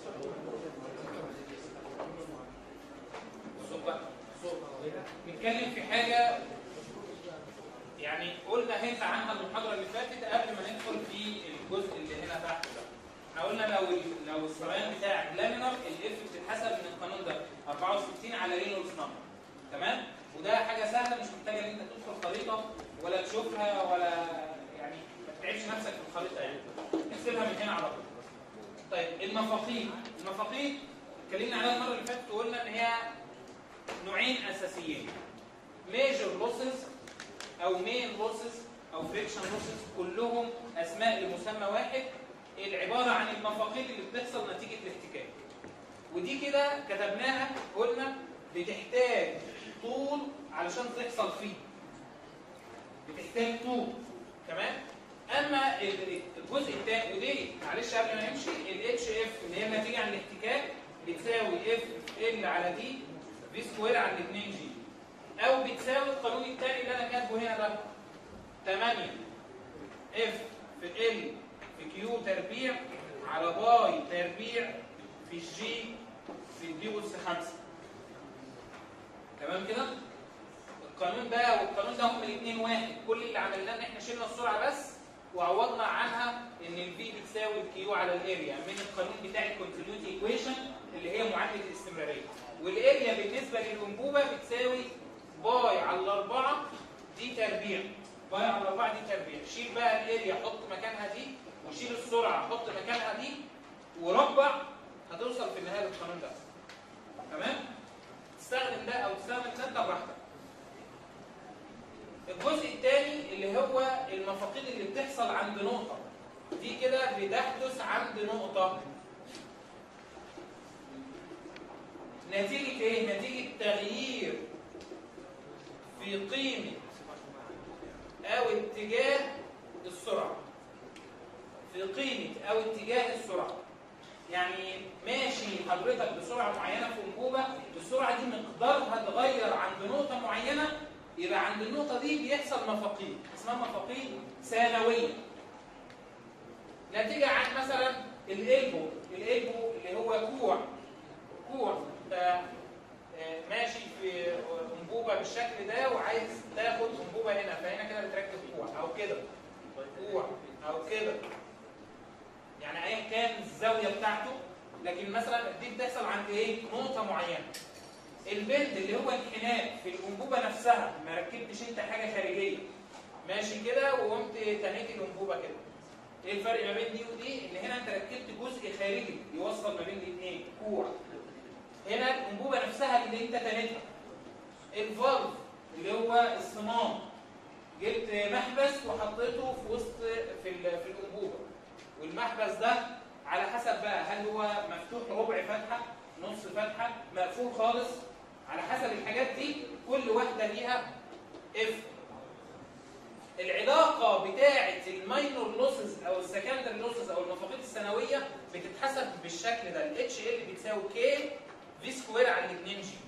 صوت بقى صوت نتكلم في حاجة يعني قلنا هنت عنها المحاضرة اللي فاتت قبل ما ندخل في الجزء اللي هنا تحت ده. احنا قلنا لو ال- لو السريان بتاعك لامينر الاف بتتحسب من القانون ده 64 على رينولدز نمبر تمام؟ وده حاجة سهلة مش محتاجة ان انت تدخل خريطة ولا تشوفها ولا يعني ما تتعبش نفسك في الخريطة يعني اكتبها من هنا على طول. طيب المفاقيد المفاقيد اتكلمنا عليها المرة اللي فاتت وقلنا ان هي نوعين اساسيين ميجر لوسز او مين لوسز او فريكشن لوسز كلهم اسماء لمسمى واحد العباره عن المفاقيد اللي بتحصل نتيجه الاحتكاك ودي كده كتبناها قلنا بتحتاج طول علشان تحصل فيه بتحتاج طول تمام اما ال- الجزء الثاني ودي معلش قبل ما نمشي الاتش اف اللي هي النتيجه عن الاحتكاك بتساوي اف ال على دي في سكوير على 2 جي او بتساوي القانون الثاني اللي انا كاتبه هنا ده 8 اف في ال في كيو تربيع على باي تربيع في الجي في الدي اس 5 تمام كده القانون ده والقانون ده هما الاثنين واحد كل اللي عملناه ان احنا شلنا السرعه بس وعوضنا عنها ان الفي بتساوي الكيو على الاريا من القانون بتاع الكونتينيوتي ايكويشن اللي هي معادله الاستمراريه والاريا بالنسبه للانبوبه بتساوي باي على الاربعه دي تربيع باي على الاربعه دي تربيع شيل بقى الاريا حط مكانها دي وشيل السرعه حط مكانها دي وربع هتوصل في النهايه للقانون ده تمام تستخدم ده او تستخدم ده انت براحتك الجزء الثاني اللي هو المفاقيد اللي بتحصل عند نقطة دي كده بتحدث عند نقطة نتيجة ايه؟ نتيجة تغيير في قيمة أو اتجاه السرعة في قيمة أو اتجاه السرعة يعني ماشي حضرتك بسرعة معينة في أنبوبة السرعة دي مقدارها اتغير عند نقطة معينة يبقى عند النقطة دي بيحصل مفاقيد اسمها مفاقيد ثانوية نتيجة عن مثلا الإلبو الإلبو اللي هو كوع كوع انت آه، ماشي في أنبوبة بالشكل ده وعايز تاخد أنبوبة هنا فهنا كده بتركب كوع أو كده كوع أو كده يعني ايا كان الزاويه بتاعته لكن مثلا دي بتحصل عند ايه نقطه معينه البند اللي هو انحناء في الانبوبه نفسها ما ركبتش انت حاجه خارجيه ماشي كده وقمت تنيت الانبوبه كده ايه الفرق ما بين دي ودي ان هنا انت ركبت جزء خارجي يوصل ما بين الاثنين كوع هنا الانبوبه نفسها اللي انت تنيتها الفالف اللي هو الصمام جبت محبس وحطيته في وسط في ال- في الانبوبه والمحبس ده على حسب بقى هل هو مفتوح ربع فتحه نص فتحه مقفول خالص على حسب الحاجات دي كل واحده ليها اف العلاقه بتاعه الماينور لوسز او السكندري لوسز او المفاقيد الثانويه بتتحسب بالشكل ده الاتش ال بتساوي كي في سكوير على 2 جي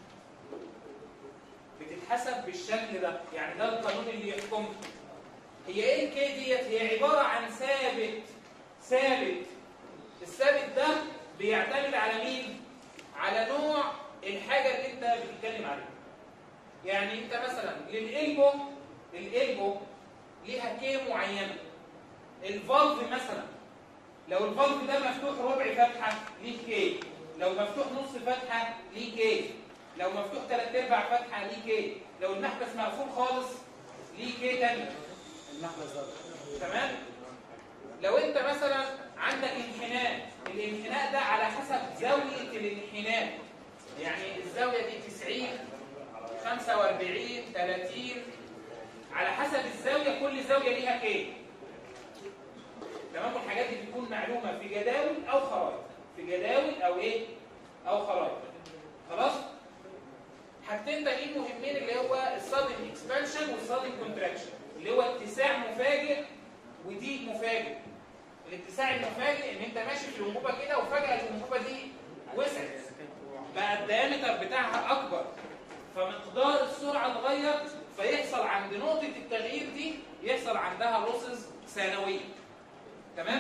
بتتحسب بالشكل ده يعني ده القانون اللي يحكم هي ايه الكي ديت هي عباره عن ثابت ثابت الثابت ده بيعتمد على مين على نوع الحاجه اللي انت بتتكلم عليها يعني انت مثلا للالبو الالبو ليها كي معينه الفالف مثلا لو الفالف ده مفتوح ربع فتحه ليه كي لو مفتوح نص فتحه ليه كي لو مفتوح ثلاث ارباع فتحه ليه كي لو المحبس مقفول خالص ليه كي تاني المحبس ده تمام لو انت مثلا عندك انحناء الانحناء ده على حسب زاويه الانحناء يعني الزاويه دي 90 45 30 على حسب الزاويه كل زاويه ليها كي تمام والحاجات دي بتكون معلومه في جداول او خرائط في جداول او ايه او خرائط خلاص حاجتين تانيين مهمين اللي هو السادن اكسبانشن والسادن كونتراكشن اللي هو اتساع مفاجئ وضيق مفاجئ الاتساع المفاجئ ان انت ماشي في الانبوبه كده وفجاه الانبوبه دي وسعت بقى الديامتر بتاعها اكبر فمقدار السرعه اتغير فيحصل عند نقطه التغيير دي يحصل عندها لوسز ثانويه تمام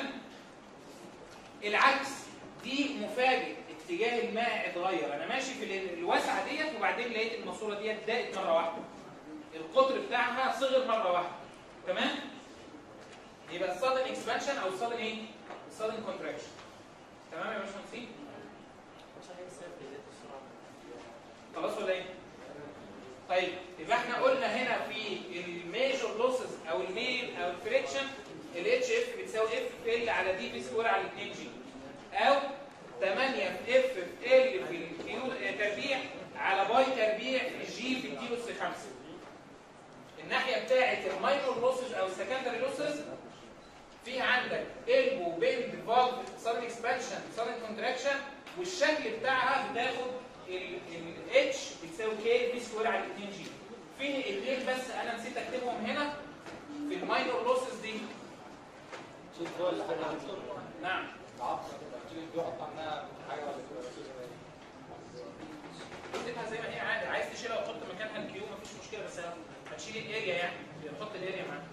العكس دي مفاجئ اتجاه الماء اتغير انا ماشي في ال- الواسعه ديت وبعدين لقيت الماسوره ديت ضاقت مره واحده القطر بتاعها صغر مره واحده تمام يبقى السادن اكسبانشن او السادن ايه السادن كونتراكشن تمام يا باشمهندسين مش عارف السبب في زيادة السرعة خلاص ولا ايه طيب يبقى احنا قلنا هنا في الميجور لوسز او الميل او الفريكشن الاتش اف بتساوي اف في ال على دي في سكوير على 2 جي او 8 في اف في ال في الكيلو تربيع على باي تربيع في جي في الكيلو اس 5 الناحيه بتاعه الماينور لوسز او السكندري لوسز في عندك البو بيند فالف سادن اكسبانشن سادن كونتراكشن والشكل بتاعها بتاخد الاتش بتساوي كي في سكوير على 2 جي في اثنين بس انا نسيت اكتبهم هنا في الماينور لوسز دي شوف هو اللي حاجه عنده نعم العطر تيجي بيحط عنها حاجه ولا كده سيبها زي ما هي عادي عايز تشيلها وتحط مكانها الكيو مفيش مشكله بس هتشيل الاريا يعني تحط الاريا معاها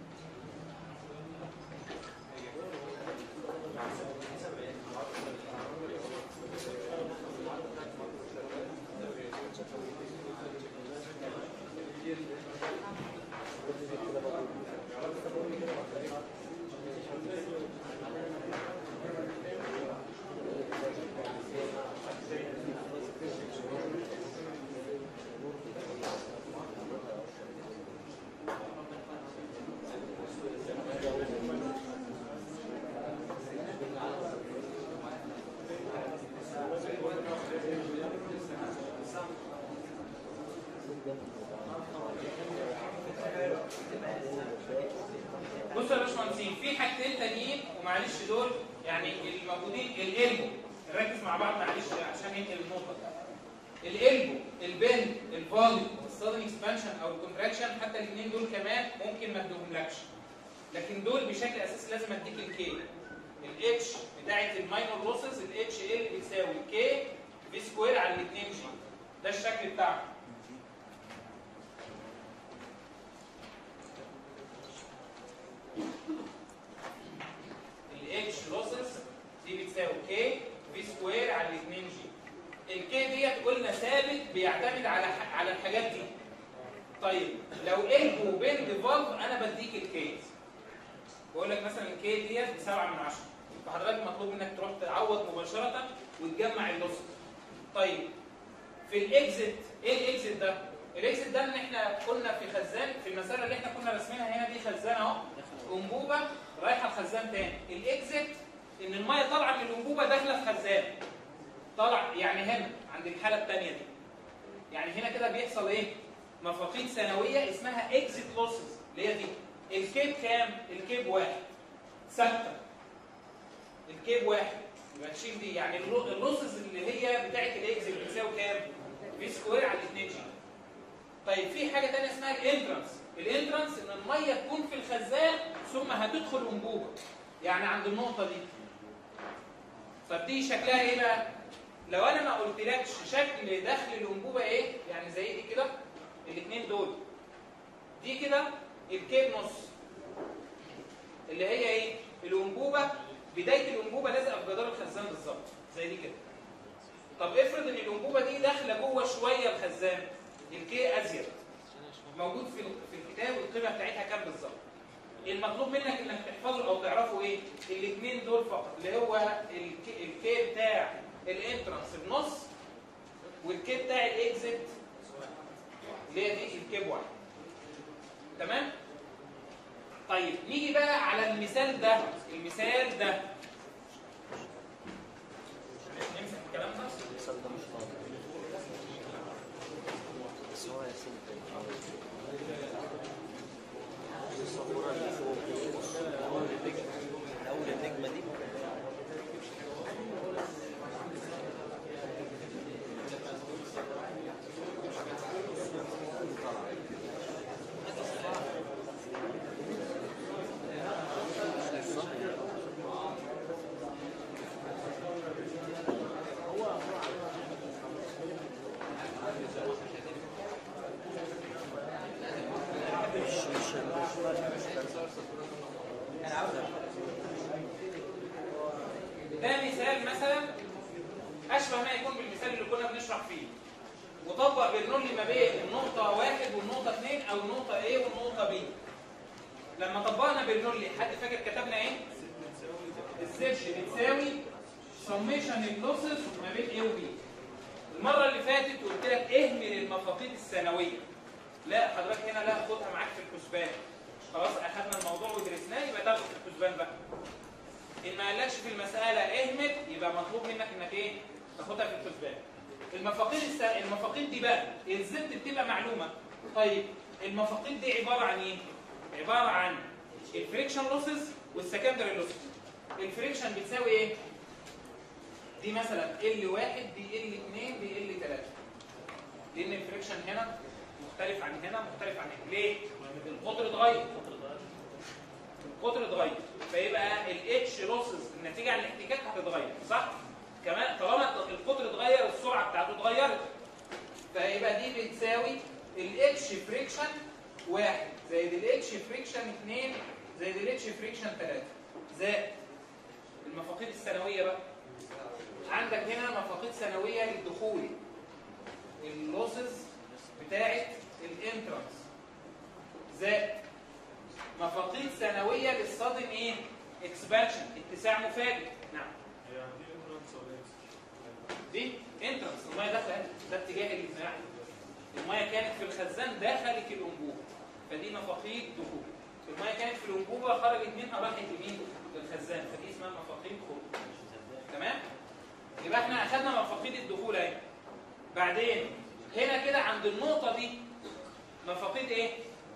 بصوا يا باشمهندسين في حاجتين تانيين ومعلش دول يعني الموجودين الالبو نركز مع بعض معلش عشان ينقل النقطه الالبو البند الفاليو السادن اكسبانشن او الكونتراكشن حتى الاثنين دول كمان ممكن ما ادوهملكش لكن دول بشكل اساسي لازم اديك الكي الاتش بتاعت الماينور لوسز الاتش ال بتساوي كي في سكوير على الاثنين جي ده الشكل بتاعه الاتش لوسز دي بتساوي كي في سكوير على 2 جي الكي ديت قلنا ثابت بيعتمد على ح- على الحاجات دي طيب لو البو بند فالف انا بديك الكي بقول لك مثلا الكي ديت ب 7 من 10 فحضرتك مطلوب منك تروح تعوض مباشره وتجمع اللوسز طيب في الاكزit ايه الاكزit ده الاكزit ده ان احنا كنا في خزان في المساله اللي احنا كنا راسمينها هنا دي خزان اهو انبوبه رايحه الخزان تاني الاكزit ان الميه طالعه من الانبوبه داخله في خزان طالع يعني هنا عند الحاله الثانيه دي يعني هنا كده بيحصل ايه مفاقيد ثانويه اسمها اكزيت لوسز اللي هي دي الكيب كام الكيب واحد ثابته الكيب واحد يبقى نشيل دي يعني اللو- اللوسز اللي هي بتاعت الاكزيت بتساوي كام في سكوير على 2 جي طيب في حاجه ثانيه اسمها الانترانس الانترانس ان الميه تكون في الخزان ثم هتدخل انبوبه يعني عند النقطه دي طب دي شكلها ايه بقى لو انا ما قلتلكش شكل دخل الانبوبه ايه يعني زي دي كده الاثنين دول دي كده الكيب نص اللي هي ايه الانبوبه بدايه الانبوبه لازقه في جدار الخزان بالظبط زي دي كده طب افرض ان الانبوبه دي داخله جوه شويه الخزان الكي ازيد موجود في في الكتاب والقيمه بتاعتها كام بالظبط المطلوب منك انك تحفظه او تعرفه ايه الاثنين دول فقط اللي هو الكي, الكي بتاع الانترانس بنص والكي بتاع الاكزيت اللي هي دي الكي بواحد تمام طيب نيجي بقى على المثال ده المثال ده نمسك الكلام ده المثال ده مش فاضي بس هو ياسين الصورة اللي فوق بص أول النجمة أول النجمة دي مش مش ده مثال مثلا اشبه ما يكون بالمثال اللي كنا بنشرح فيه وطبق برنولي ما بين النقطة واحد والنقطة اثنين أو النقطة A والنقطة B لما طبقنا برنولي حد فاكر كتبنا إيه؟ الزد بتساوي سميشن اللوسز ما بين A و B المرة اللي فاتت قلت لك اهمل المفاقيد السنوية لا حضرتك هنا لا خدها معاك في الحسبان خلاص أخدنا الموضوع ودرسناه يبقى تاخده في الحسبان بقى ان ما قالكش في المسألة اهمل يبقى مطلوب منك انك ايه تاخدها في الحسبان المفاقيد الس... المفاقيد دي بقى الزد بتبقى معلومة طيب المفاقيد دي عبارة عن ايه عبارة عن الفريكشن لوسز والسكندري لوسز الفريكشن بتساوي ايه دي مثلا ال واحد دي ال 2 دي ال 3 لان الفريكشن هنا مختلف عن هنا مختلف عن هنا ليه القطر اتغير القطر اتغير فيبقى الاتش لوسز النتيجه عن الاحتكاك هتتغير صح كمان طالما القطر اتغير السرعه بتاعته اتغيرت فيبقى دي بتساوي الاتش فريكشن واحد زائد الاتش فريكشن 2 زائد الاتش فريكشن 3 زائد المفاقيد السنويه بقى عندك هنا مفاقيد سنويه للدخول اللوسز بتاعه الانترانس زائد مفاقيد سنويه للصادم ايه اكسبانشن اتساع مفاجئ نعم دي انترانس الميه داخله ده اتجاه الاتساع الميه كانت في الخزان دخلت الانبوبه فدي مفاقيد دخول الميه كانت في الانبوبه خرجت منها راحت لمين للخزان فدي اسمها مفاقيد خروج تمام يبقى احنا اخذنا مفاقيد الدخول اهي بعدين هنا كده عند النقطه دي مفاقيد ايه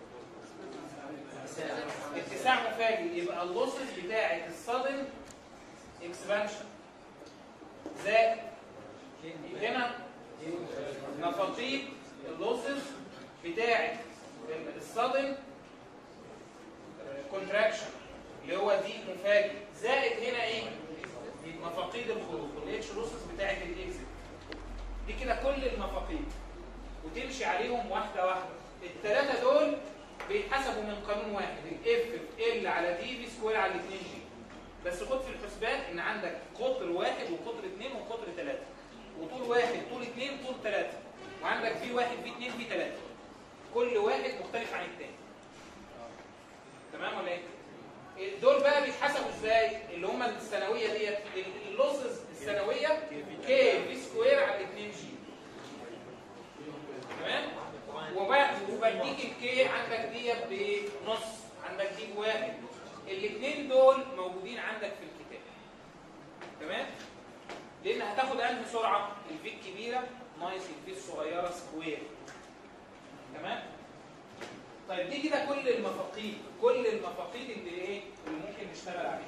اتساع مفاجئ يبقى اللوسز بتاعه الصدم اكسبانشن زائد هنا مفاقيد اللوسز بتاعه الصدم كونتراكشن اللي هو دي مفاجئ زائد هنا ايه مفاقيد الخروج الاتش لوسز بتاعه الاكزيت دي كده كل المفاقيد وتمشي عليهم واحده واحده الثلاثه دول بيتحسبوا من قانون واحد الاف في ال على دي في سكوير على 2 جي بس خد في الحسبان ان عندك قطر واحد وقطر اثنين وقطر ثلاثه وطول واحد طول اثنين طول ثلاثه وعندك في واحد في اثنين في ثلاثه كل واحد مختلف عن الثاني تمام ولا ايه؟ دول بقى بيتحسبوا ازاي؟ اللي هم الثانويه ديت اللوسز الثانويه كي في سكوير على 2 جي تمام؟ وبقى وبديك الكي عندك ديت بنص عندك دي بواحد الاثنين دول موجودين عندك في الكتاب تمام لان هتاخد انهي سرعه الفي الكبيره ناقص الفي الصغيره سكوير تمام طيب دي كده كل المفاقيد كل المفاقيد اللي ايه اللي ممكن نشتغل عليها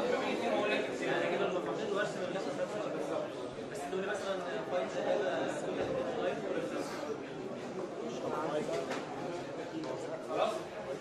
اوقف ما بين الاثنين واقول لك يعني ارسم اجيب المفاصيل وارسم الليست بالظبط بس تقول لي مثلا فايل زي كده لايف وريفرنس خلاص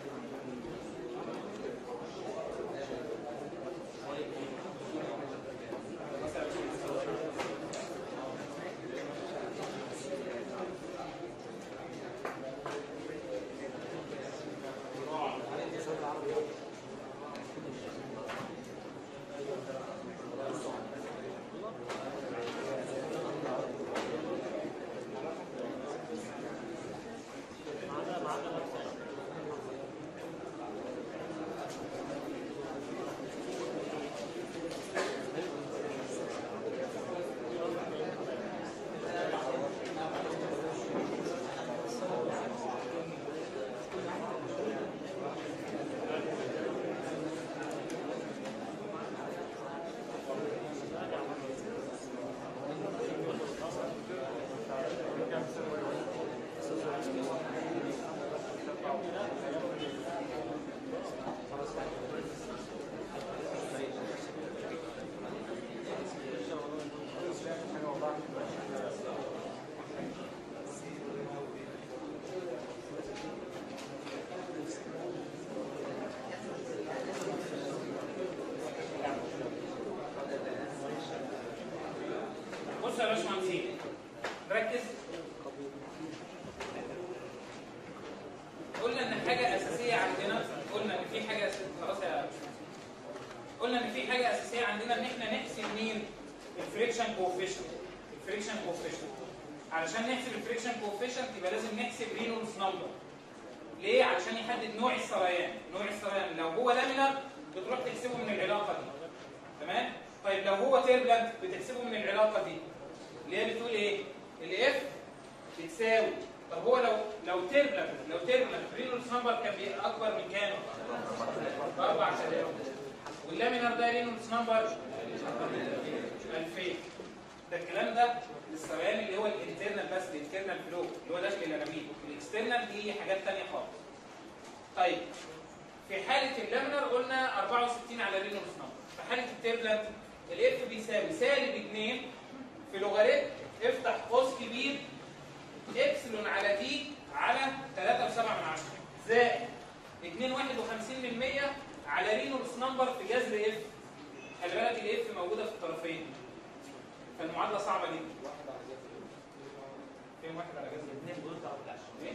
بص يا باشمهندسين ركز قلنا ان حاجه اساسيه عندنا قلنا ان في حاجه أساسية. خلاص يا قلنا ان في حاجه اساسيه عندنا ان احنا نحسب مين الفريكشن كوفيشنت الفريكشن كوفيشنت علشان نحسب الفريكشن كوفيشنت يبقى لازم نحسب رينولدز نمبر ليه علشان يحدد نوع السريان نوع السريان لو هو لامينر بتروح تحسبه من العلاقه دي تمام طيب لو هو تيربلنت بتحسبه من العلاقه دي اللي هي بتقول ايه الاف بتساوي طب هو لو لو تيربلنت لو تيربلنت رينولدز نمبر كان بيبقى اكبر من كام 4000 واللامينر ده رينولدز نمبر 2000 ده الكلام ده للسريان اللي هو الانترنال بس الانترنال فلو اللي هو داخل الاناميل الاكسترنال دي حاجات ثانيه خالص طيب في حاله اللامينر قلنا 64 على رينولدز نمبر في حاله التيربلنت الاف بيساوي سالب 2 في لوغاريتم افتح قوس كبير ابسلون على دي على 3.7 من 10 زائد 251 من 100 على رينولدز نمبر في جذر اف خلي بالك الاف موجوده في الطرفين فالمعادله صعبه جدا فين واحد على جذر اثنين دول بتاع العشرة ايه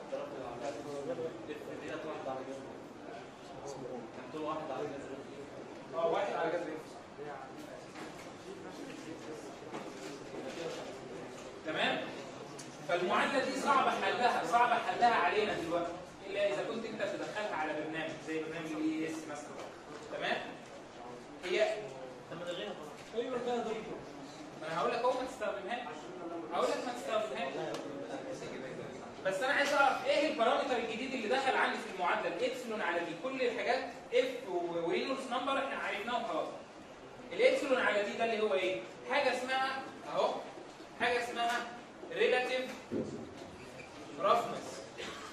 اه واحد على جذر اف تمام فالمعادله دي صعبه حلها صعبه حلها علينا دلوقتي الا اذا كنت انت تدخلها على برنامج زي برنامج الاي اس مثلا تمام هي طب ما نلغيها خلاص ايوه ده دكتور ما انا هقول لك اهو ما تستخدمهاش هقول لك ما تستخدمهاش بس انا عايز اعرف ايه البارامتر الجديد اللي دخل عندي في المعادله الابسلون على دي كل الحاجات اف ورينولدز نمبر احنا عرفناهم خلاص الابسلون على دي ده اللي هو ايه حاجه اسمها اهو حاجه اسمها ريلاتيف رفنس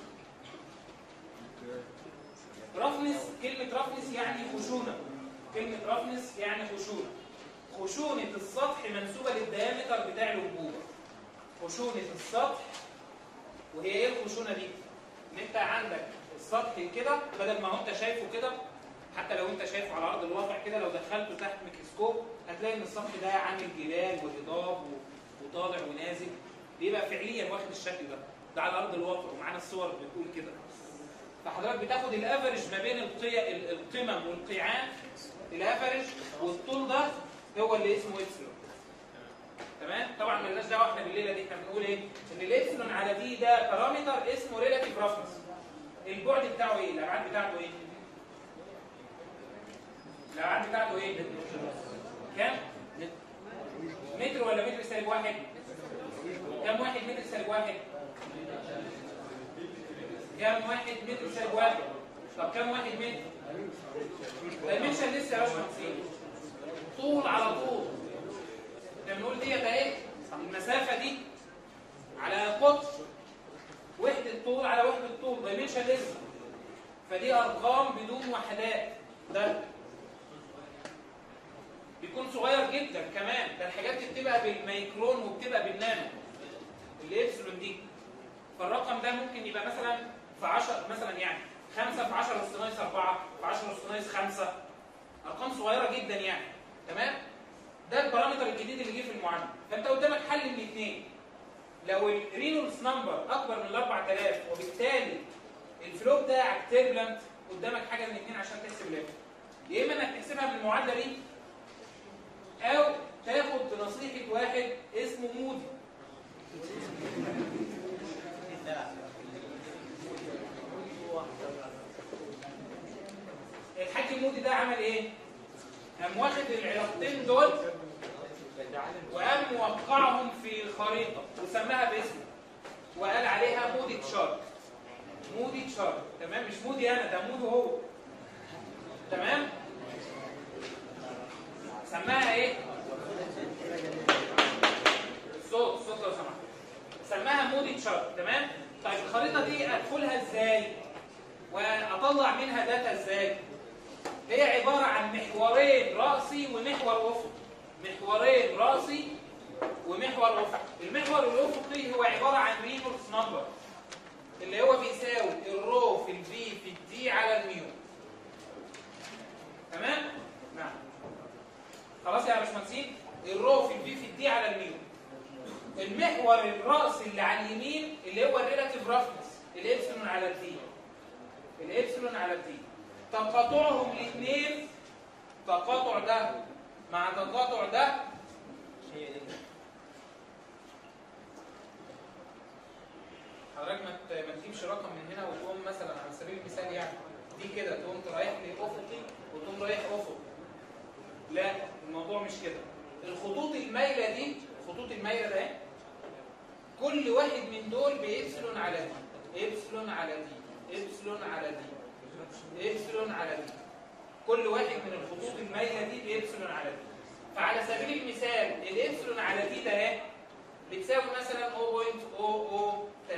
رفنس كلمه رفنس يعني خشونه كلمه رفنس يعني خشونه خشونه السطح منسوبه للديامتر بتاع الانبوبه خشونه السطح وهي ايه الخشونه دي ان انت عندك السطح كده بدل ما هو انت شايفه كده حتى لو انت شايفه على ارض الواقع كده لو دخلته تحت ميكروسكوب هتلاقي ان السطح ده عامل جبال وهضاب و- وطالع ونازل بيبقى فعليا واخد الشكل ده ده على ارض الواقع ومعانا الصور بتقول كده فحضرتك بتاخد الافرج ما بين القي... ال- القمم والقيعان الافرج والطول ده هو اللي اسمه ابسلون تمام طبعا مالناش دعوه احنا بالليله دي احنا بنقول ايه ان الابسلون على دي ده بارامتر اسمه ريلاتيف رفنس البعد بتاعه ايه الابعاد بتاعته ايه الابعاد بتاعته ايه كام متر ولا متر سالب واحد كم واحد متر سالب واحد كم واحد متر سالب واحد طب كم واحد متر دايمنشن لسه يا باشمهندسين طول على طول احنا بنقول ديت اهي المسافه دي على قطر وحده طول على وحده طول دايمنشن لسه فدي ارقام بدون وحدات ده جدا كمان ده الحاجات دي بتبقى بالميكرون وبتبقى بالنانو الابسلون دي فالرقم ده ممكن يبقى مثلا في 10 مثلا يعني 5 في 10 اس ناقص 4 في 10 اس ناقص 5 ارقام صغيره جدا يعني تمام ده البارامتر الجديد اللي جه في المعادله فانت قدامك حل من الاثنين لو الرينولدز نمبر اكبر من ال 4000 وبالتالي الفلو بتاعك تيربلنت قدامك حاجه من الاثنين عشان تحسب الليفل يا اما انك تحسبها من المعادله دي او تاخد بنصيحه واحد اسمه مودي الحاج مودي ده عمل ايه؟ قام واخد العلاقتين دول وقام موقعهم في خريطه وسماها باسمه وقال عليها مودي تشارت مودي تشارت تمام مش مودي انا ده مودي هو تمام سماها ايه الصوت الصوت لو سمحت سماها مودي تشارت تمام طيب الخريطه دي ادخلها ازاي واطلع منها داتا ازاي هي عباره عن محورين راسي ومحور افقي محورين راسي ومحور افقي المحور الافقي هو عباره عن رينولدز نمبر اللي هو بيساوي الرو في الفي في الدي على الميو تمام نعم خلاص يا باشمهندسين الرو في الفي في الدي على الميو المحور الراسي اللي على اليمين اللي هو الريلاتيف رافنس الابسلون على الدي الابسلون على الدي تقاطعهم الاثنين تقاطع ده مع تقاطع ده هي دي حضرتك ما ت- ما تجيبش رقم من هنا وتقوم مثلا على سبيل المثال يعني دي كده تقوم رايح لافقي وتقوم رايح افق لا الموضوع مش كده الخطوط المايله دي الخطوط المايله ده كل واحد من دول بإبسلون على دي إبسلون على دي إبسلون على دي إبسلون على دي كل واحد من الخطوط المايله دي بإبسلون على دي فعلى سبيل المثال الإبسلون على دي ده اهي بتساوي مثلا 0.003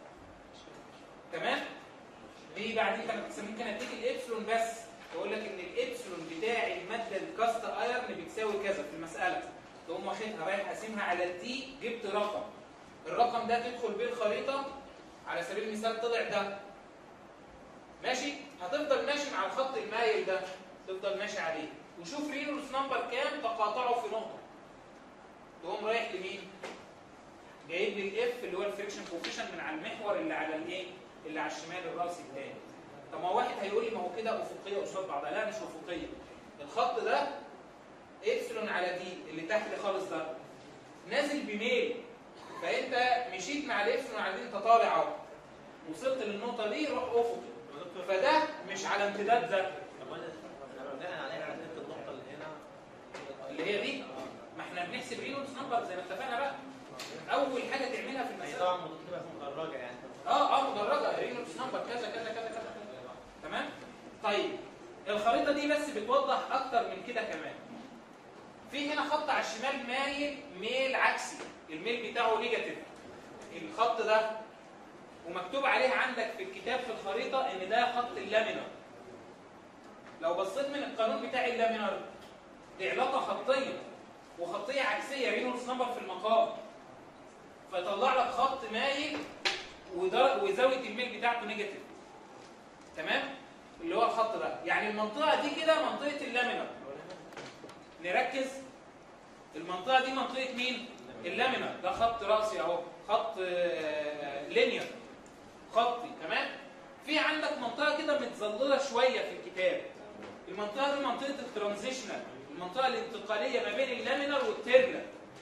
تمام دي بعدين كانت بتسميه كانت اديك الابسلون بس تقول لك ان الابسلون بتاع الماده الكاست ايرن بتساوي كذا في المساله تقوم واخدها رايح قاسمها على الدي جبت رقم الرقم ده تدخل بيه الخريطه على سبيل المثال طلع ده ماشي هتفضل ماشي مع الخط المايل ده تفضل ماشي عليه وشوف رينولدز نمبر كام تقاطعه في نقطه تقوم رايح لمين جايب لي الاف اللي هو الفريكشن كوفيشن من على المحور اللي على الايه اللي على الشمال الراسي الثاني طب ما هو واحد هيقول لي ما هو كده افقيه قصاد بعضها لا مش افقيه الخط ده ابسلون على دي اللي تحت خالص ده نازل بميل فانت مشيت مع الابسلون على دي انت طالع اهو وصلت للنقطه دي روح افقي فده مش على امتداد ده طب انا انا بناء عليها عدلت النقطه اللي هنا اللي هي دي ما احنا بنحسب رينولدز نمبر زي ما اتفقنا بقى اول حاجه تعملها في هي المساله طبعا المفروض تبقى مدرجه يعني اه اه مدرجه رينولدز نمبر كذا كذا كذا كذا كذا. تمام طيب الخريطه دي بس بتوضح اكتر من كده كمان في هنا خط على الشمال مايل ميل عكسي الميل بتاعه نيجاتيف الخط ده ومكتوب عليه عندك في الكتاب في الخريطه ان ده خط اللامينر لو بصيت من القانون بتاع اللامينر دي علاقه خطيه وخطيه عكسيه رينولدز نمبر في المقام فيطلع لك خط مايل ودر- وزاويه الميل بتاعته نيجاتيف تمام اللي هو الخط ده يعني المنطقه دي كده منطقه اللامينر نركز المنطقه دي منطقه مين اللامينر ده خط راسي اهو خط لينير خطي تمام في عندك منطقه كده متظلله شويه في الكتاب المنطقه دي منطقه الترانزيشنال المنطقه الانتقاليه ما بين اللامينر والتيربلنت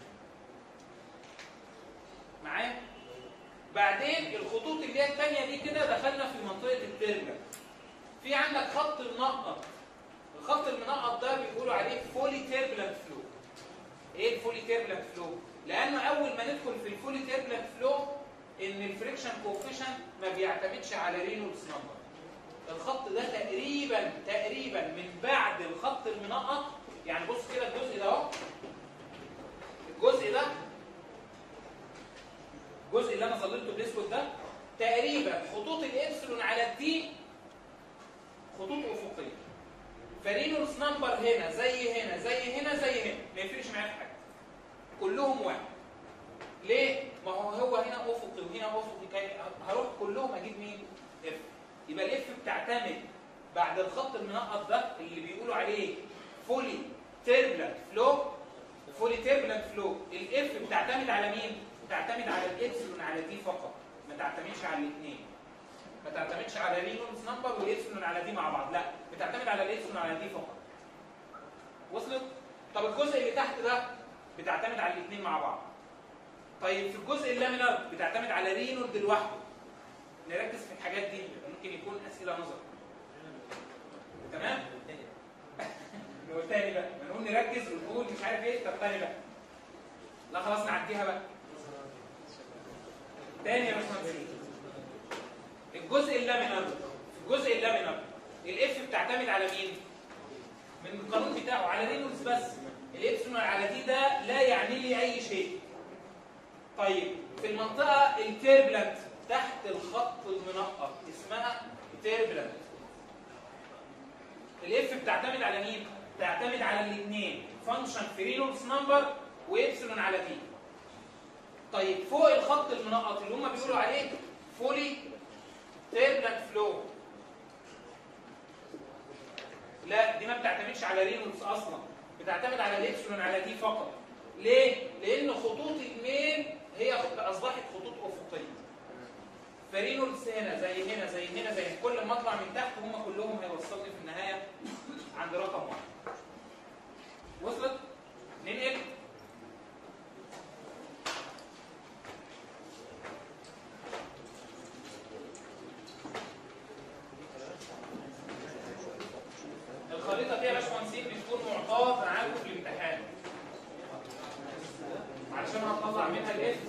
معايا بعدين الخطوط اللي هي الثانيه دي كده دخلنا في منطقه التيربلنت في عندك خط منقط الخط المنقط ده بيقولوا عليه فولي تيربلنت فلو ايه الفولي تيربلنت فلو لانه اول ما ندخل في الفولي تيربلنت فلو ان الفريكشن كوفيشن ما بيعتمدش على رينولدز نمبر الخط ده تقريبا تقريبا من بعد الخط المنقط يعني بص كده الجزء ده اهو الجزء ده الجزء اللي انا ظللته بالاسود ده تقريبا خطوط الابسلون على الدي خطوط افقيه فرينولدز نمبر هنا زي هنا زي هنا زي هنا ما يفرقش معايا في حاجه كلهم واحد ليه؟ ما هو هو هنا افقي وهنا افقي كي هروح كلهم اجيب مين؟ اف يبقى الاف بتعتمد بعد الخط المنقط ده اللي بيقولوا عليه فولي تيربلنت فلو فولي تيربلنت فلو الاف بتعتمد على مين؟ بتعتمد على الابسلون على دي فقط ما تعتمدش على الاثنين ما تعتمدش على رينولدز نمبر والابسلون على دي مع بعض لا بتعتمد على الابسلون على دي فقط وصلت؟ طب الجزء اللي تحت ده بتعتمد على الاثنين مع بعض طيب في الجزء اللامينر بتعتمد على رينولد لوحده نركز في الحاجات دي ممكن يكون اسئله نظر تمام نقول تاني بقى ما نقول نركز ونقول مش عارف ايه طب تاني بقى لا خلاص نعديها بقى تاني يا باشمهندس الجزء اللامينر الجزء اللامينر الاف بتعتمد على مين من القانون بتاعه على رينولدز بس الابسلون على دي ده لا يعني لي اي شيء طيب في المنطقة التيربلنت تحت الخط المنقط اسمها تيربلنت الاف بتعتمد على مين؟ بتعتمد على الاثنين فانكشن في رينولدز نمبر وابسلون على دي طيب فوق الخط المنقط اللي هم بيقولوا عليه فولي تيربلنت فلو لا دي ما بتعتمدش على رينولدز اصلا بتعتمد على الابسلون على دي فقط ليه؟ لان خطوط الميل هي اصبحت خطوط افقيه فرينولدز هنا زي هنا زي هنا زي هنا. كل ما اطلع من تحت هم كلهم هيوصلني في النهايه عند رقم واحد وصلت؟ ننقل الخريطه دي يا باشمهندسين بتكون معطاه معاكم في الامتحان علشان هطلع منها الاسم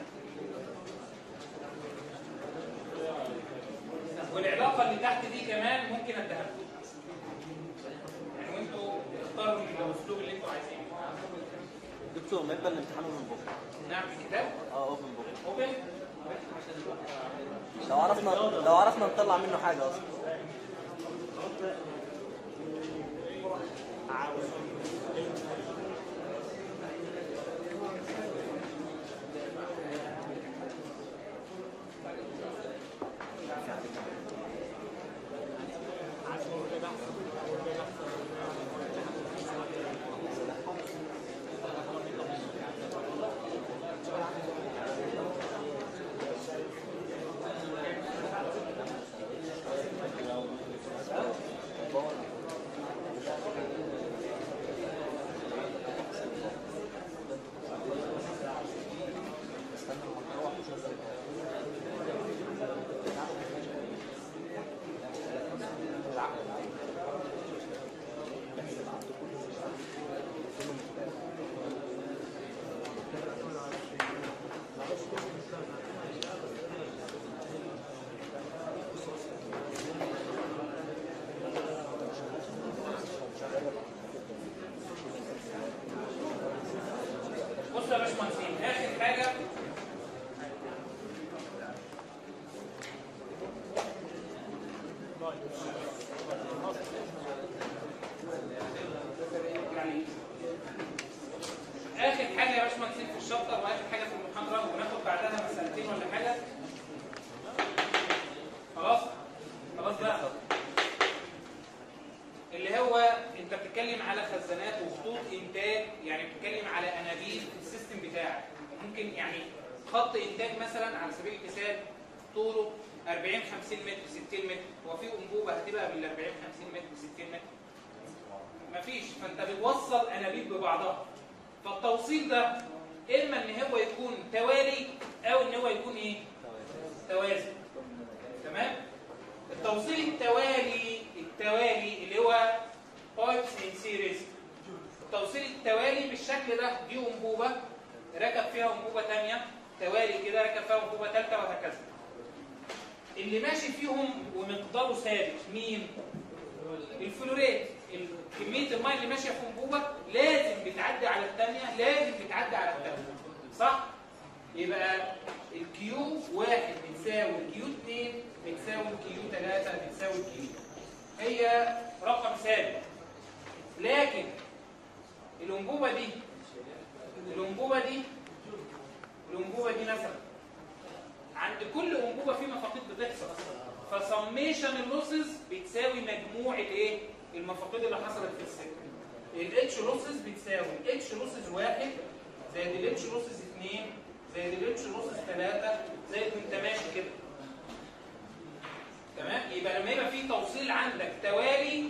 والعلاقه اللي تحت دي كمان ممكن اديها لكم يعني وانتوا اختاروا الاسلوب اللي انتوا عايزينه دكتور ما يبقى الامتحان من بكره نعم الكتاب اه اوبن بكره اوبن لو عرفنا لو عرفنا نطلع منه حاجه اصلا بصوا يا باشمهندسين اخر حاجه اخر حاجه يا باشمهندسين في الشابتر واخر حاجه في المحاضره وناخد بعدها مسالتين ولا حاجه خلاص خلاص بقى اللي هو انت بتتكلم على خزانات وخطوط انتاج يعني بتتكلم على انابيب في السيستم بتاعك ممكن يعني خط انتاج مثلا على سبيل المثال طوله 40 50 متر 60 متر هو في انبوبه هتبقى بال 40 50 متر 60 متر مفيش فانت بتوصل انابيب ببعضها فالتوصيل ده اما ان هو يكون توالي او ان هو يكون ايه توازي تمام التوصيل التوالي التوالي اللي هو بايبس ان سيريز التوصيل التوالي بالشكل ده دي انبوبه ركب فيها انبوبه ثانيه توالي كده ركب فيها انبوبه ثالثه وهكذا اللي ماشي فيهم ومقداره ثابت مين الفلوريت ال- كميه الميه اللي ماشيه في انبوبه لازم بتعدي على الثانيه لازم بتعدي على الثانيه صح يبقى الكيو واحد بتساوي الكيو 2 بتساوي الكيو 3 بتساوي الكيو هي رقم ثابت لكن الانبوبه دي الانبوبه دي الانبوبه دي مثلا عند كل انبوبه في مفاقيد بتحصل فسميشن اللوسز بتساوي مجموع الايه المفاقيد اللي حصلت في السكه الاتش لوسز بتساوي اتش لوسز واحد زائد الاتش لوسز اثنين زائد الاتش لوسز ثلاثة زائد وانت ماشي كده تمام يبقى لما يبقى في توصيل عندك توالي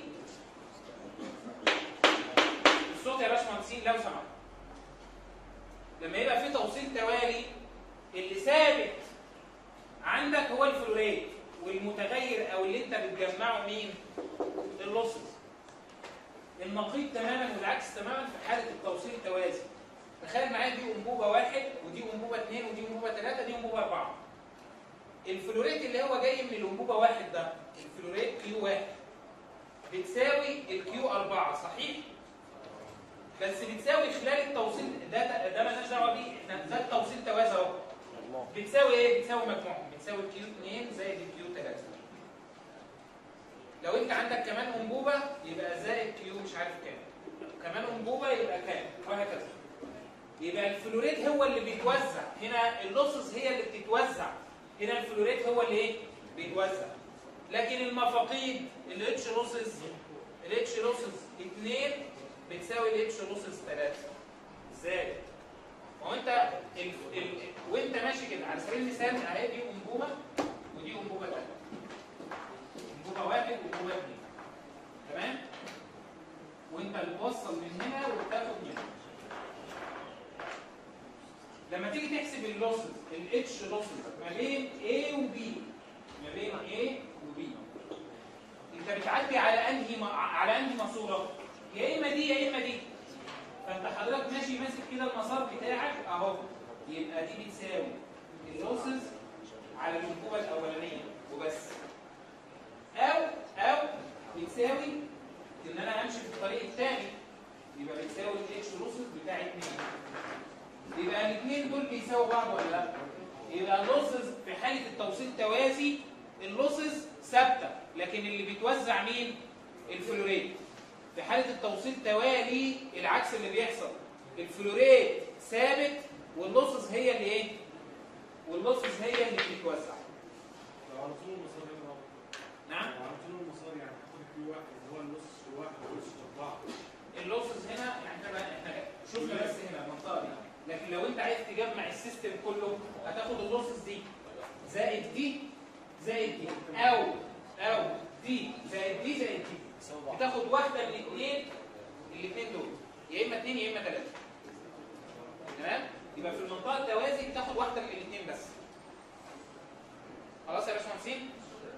الصوت يا باشمهندسين لو سمحت لما يبقى في توصيل توالي اللي ثابت عندك هو الفلوريت والمتغير او اللي انت بتجمعه مين اللوسز النقيض تماما والعكس تماما في حاله التوصيل التوازي تخيل معايا دي انبوبه واحد ودي انبوبه اثنين ودي انبوبه ثلاثه دي انبوبه اربعه الفلوريت اللي هو جاي من الانبوبه واحد ده الفلوريت كيو واحد بتساوي الكيو اربعه صحيح؟ بس بتساوي خلال التوصيل ده ده مالناش دعوه بيه احنا ده التوصيل توازي اهو بتساوي ايه؟ بتساوي مجموعهم بتساوي الكيو 2 زائد الكيو 3 لو انت عندك كمان انبوبه يبقى زائد كيو مش عارف كام كمان انبوبه يبقى كام وهكذا يبقى الفلوريت هو اللي بيتوزع هنا اللوسز هي اللي بتتوزع هنا الفلوريت هو اللي ايه بيتوزع لكن المفاقيد الاتش لوسز الاتش لوسز 2 بتساوي الاتش لوسز 3 ازاي ما هو انت ال... ال... وانت ماشي كده على سبيل المثال اهي دي انبوبه ودي انبوبه ثانيه انبوبه واحد وانبوبه اثنين تمام وانت بتوصل من هنا وبتاخد من هنا لما تيجي تحسب اللوسز الاتش لوسز ما بين A و B ما بين A و B انت بتعدي على انهي م... على انهي ماسوره يا اما دي يا اما دي فانت حضرتك ماشي ماسك كده المسار بتاعك اهو يبقى دي بتساوي اللوسز على الانبوبه الاولانيه وبس او او بتساوي ان انا امشي في الطريق الثاني يبقى بتساوي الاتش لوسز بتاع 2 يبقى الاثنين دول بيساووا بعض ولا لا يبقى اللوسز في حاله التوصيل توازي اللوسز ثابته لكن اللي بيتوزع مين الفلوريت في حاله التوصيل توالي العكس اللي بيحصل الفلوريت ثابت واللوسز هي اللي ايه واللوسز هي اللي بتتوزع لو على طول المسار هنا اهو نعم لو على طول المسار يعني هاخد كيو واحد اللي هو النص كيو واحد والنص اربعه اللوسز هنا احنا بقى احنا شفنا بس هنا المنطقه دي لكن لو انت عايز تجمع السيستم كله هتاخد اللوسز دي زائد دي زائد دي او او دي زائد دي زائد دي بتاخد واحده من الاثنين الاثنين دول يا اما اثنين يا اما ثلاثه تمام يبقى في المنطقه التوازي بتاخد واحده من الاثنين بس خلاص يا باشمهندسين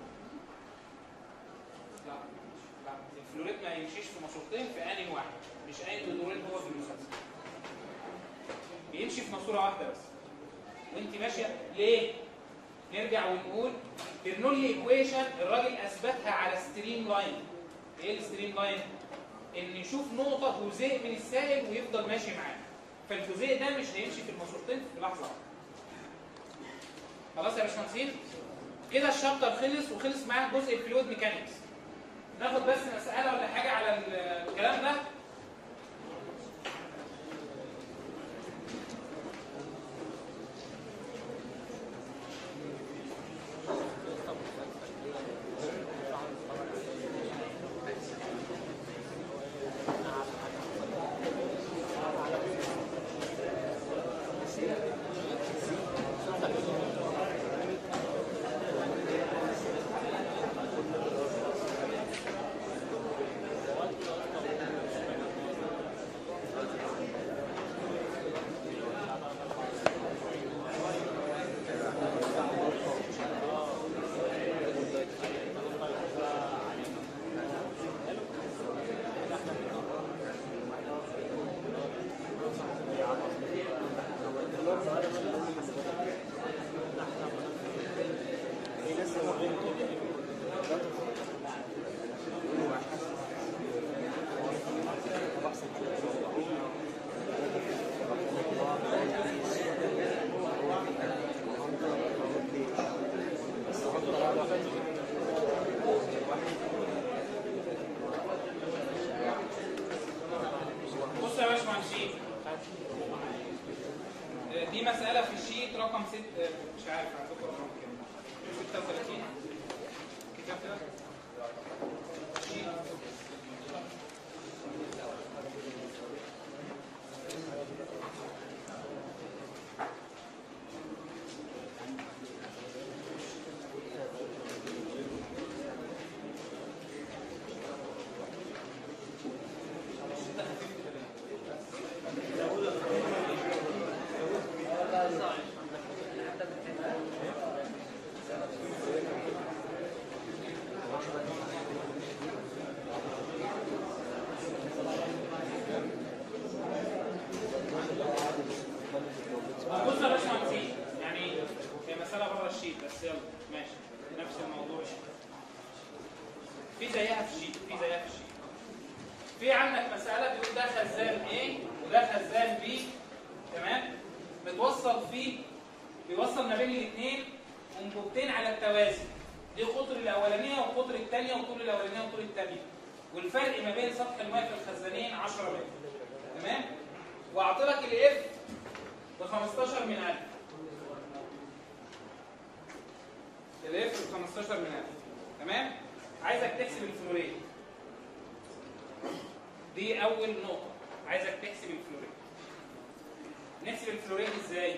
لا لا الفلوريت ما يمشيش في ماسورتين في ان واحد مش ان دورين هو في المسلسل بيمشي في ماسوره واحده بس وانت ماشيه ليه نرجع ونقول برنولي ايكويشن الراجل اثبتها على ستريم لاين ايه الستريم لاين ان يشوف نقطه جزيء من السائل ويفضل ماشي معاه فالجزيء ده مش هيمشي في الماسورتين في لحظه واحده خلاص يا باشمهندسين كده الشابتر خلص وخلص معاه جزء الفلويد ميكانكس ناخد بس مساله ولا حاجه على الكلام ده دي مسألة في الشيت رقم 6 مش عارف عندكم رقم كام 36 كتاب كده شيت بص يا باشمهندسين يعني هي مسألة بره الشيت بس يلا ماشي نفس الموضوع يعني. في زيها في الشيت في زيها في الشيت في عندك مسألة بيقول ده خزان A وده خزان B تمام بتوصل فيه بيوصل ما بين الاثنين انبوبتين على التوازي دي قطر الاولانيه وقطر الثانيه وطول الاولانيه وطول الثانيه والفرق ما بين سطح الماء في الخزانين 10 متر تمام واعطي لك الاف ب 15 من 1000 الاف ب 15 من 1000 تمام عايزك تحسب الفلوريد دي اول نقطه عايزك تحسب الفلوريد نحسب الفلوريد ازاي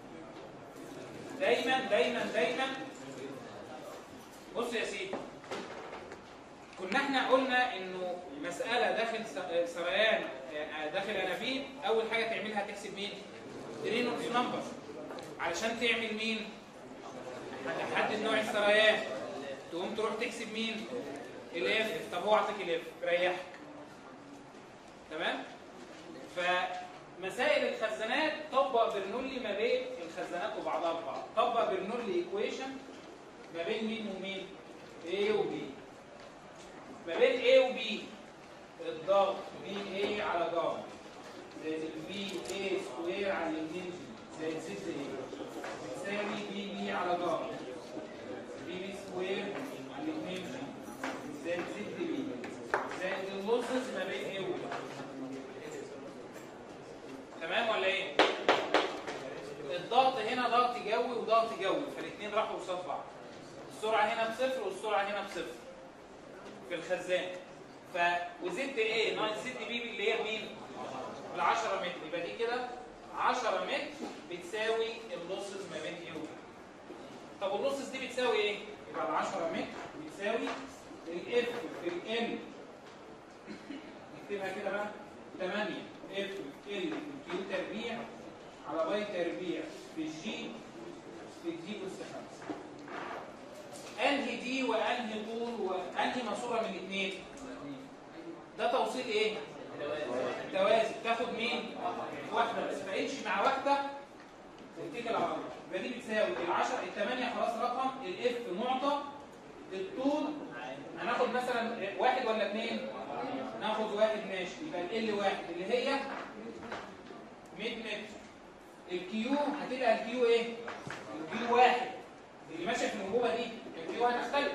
دايما دايما دايما بص يا سيدي كنا احنا قلنا انه مساله داخل س- سريان آه، داخل انابيب اول حاجه تعملها تحسب مين رينولدز نمبر علشان تعمل مين هتحدد نوع السريان تقوم تروح تحسب مين الاف طب هو اعطيك الاف ريحك تمام فمسائل الخزانات طبق برنولي ما بين الخزانات وبعضها البعض طبق برنولي ايكويشن ما بين مين ومين A و B ما بين A و B الضغط B A على ضغط زائد ال V A سكوير على الاثنين زائد 6 A تساوي B B على ضغط B B سكوير على الاثنين زائد 6 B زائد اللوسز ما بين A و B تمام ولا ايه؟ الضغط هنا ضغط جوي وضغط جوي فالاثنين راحوا قصاد بعض السرعه هنا بصفر والسرعه هنا بصفر في الخزان ف وزد ايه ناقص زد بي اللي هي مين؟ ال 10 متر يبقى دي كده 10 متر بتساوي اللوسز ما بين ايه وبي طب اللوسز دي بتساوي ايه؟ يبقى ال 10 متر بتساوي الاف في ال نكتبها كده بقى 8 اف في ال في كيو تربيع على باي تربيع في الجي في الدي أس 5 انهي دي وانهي طول وانهي ماسوره من الاثنين ده توصيل ايه توازي تاخد مين واحده بس فامشي مع واحده واتكل على الله يبقى دي بتساوي ال10 الثمانيه خلاص رقم الاف معطى الطول هناخد مثلا واحد ولا اثنين ناخد واحد ماشي يبقى ال واحد اللي هي 100 متر الكيو هتبقى الكيو ايه الكيو واحد اللي ماشيه في الانبوبه دي الكيو هتختلف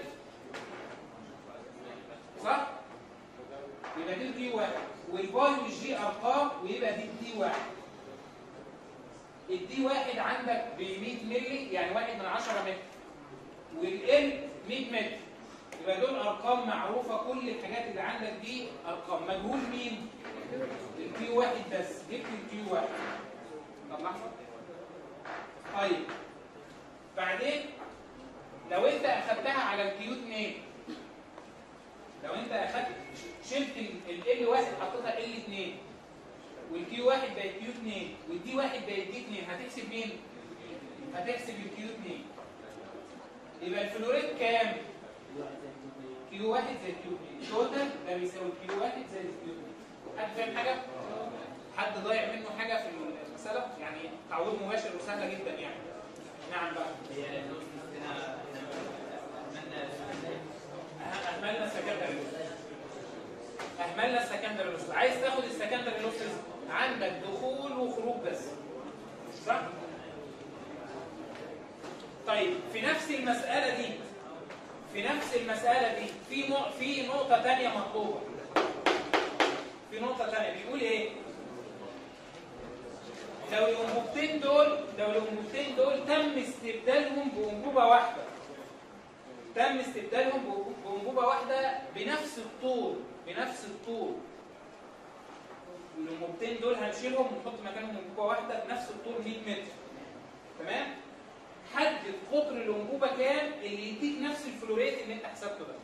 صح يبقى دي الكيو واحد والباي والجي ارقام ويبقى دي الدي واحد الدي واحد عندك ب 100 مللي يعني واحد من 10 متر والال 100 متر يبقى دول ارقام معروفه كل الحاجات اللي عندك دي ارقام مجهول مين الكيو واحد بس جبت الكيو واحد طب لحظه طيب بعدين لو انت اخدتها على الكيو 2 لو انت اخدت شلت ال واحد حطيتها ال 2 والكيو واحد بقت كيو 2 والدي واحد بقت دي 2 هتحسب مين؟ هتحسب الكيو 2 يبقى الفلوريد كام؟ كيو واحد زائد كيو 2 توتال ده بيساوي كيو واحد زائد كيو 2 حد فاهم حاجه؟ حد ضايع منه حاجه في المساله؟ يعني تعويض مباشر وسهله جدا يعني نعم بقى هي النص هنا اهملنا السكندري لوسز اهملنا السكندري لوسز عايز تاخد السكندري لوسز عندك دخول وخروج بس صح طيب في نفس المسألة دي في نفس المسألة دي في نوع في نقطة تانية مطلوبة في نقطة تانية بيقول ايه لو الانبوبتين دول لو الانبوبتين دول تم استبدالهم بانبوبه واحده تم استبدالهم بأنبو- بانبوبه واحده بنفس الطول بنفس الطول الانبوبتين دول هنشيلهم ونحط مكانهم انبوبه واحده بنفس الطول 100 متر تمام حدد قطر الانبوبه كام اللي يديك نفس الفلوريت اللي انت حسبته ده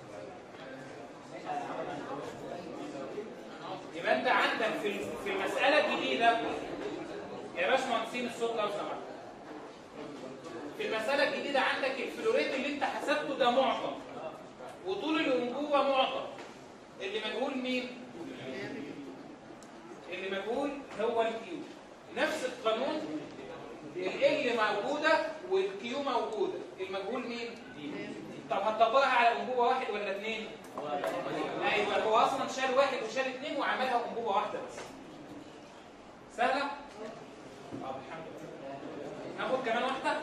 يبقى انت عندك في في المساله الجديده يا باشمهندسين الصوت لو سمحت في المساله الجديده عندك الفلوريت اللي انت حسبته ده معطى وطول الانبوبه معطى اللي مجهول مين اللي مجهول هو الكيو نفس القانون ال موجوده والكيو موجوده المجهول مين طب هتطبقها على انبوبه واحد ولا اثنين ايوه هو اصلا شال واحد وشال اثنين وعملها انبوبه واحده بس سهله طب الحمد لله ناخد كمان واحده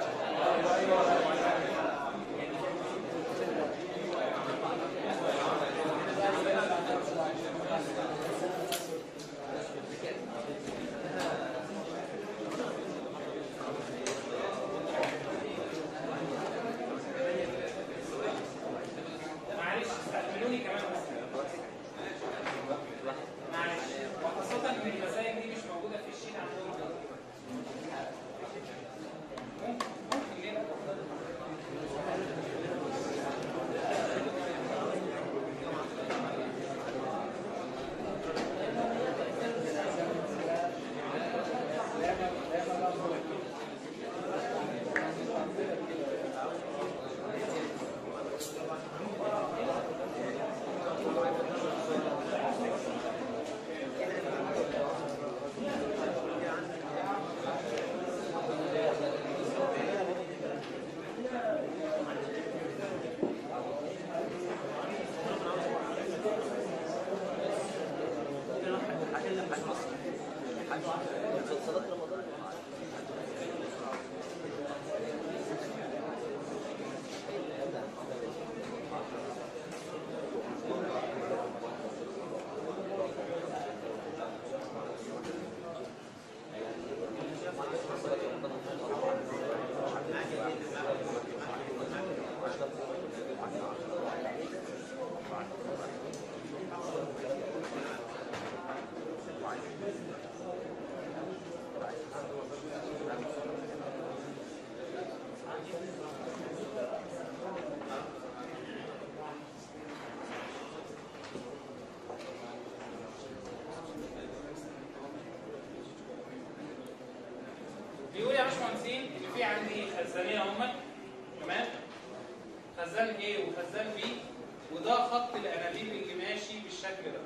معلش استحملوني كمان بس معلش وخاصة ان المسائل دي مش موجودة في الشيت عندهم ممكن ممكن ليه لا؟ بيقول يا باشمهندسين ان في عندي خزانين اهم تمام خزان A وخزان B وده خط الانابيب اللي ماشي بالشكل ده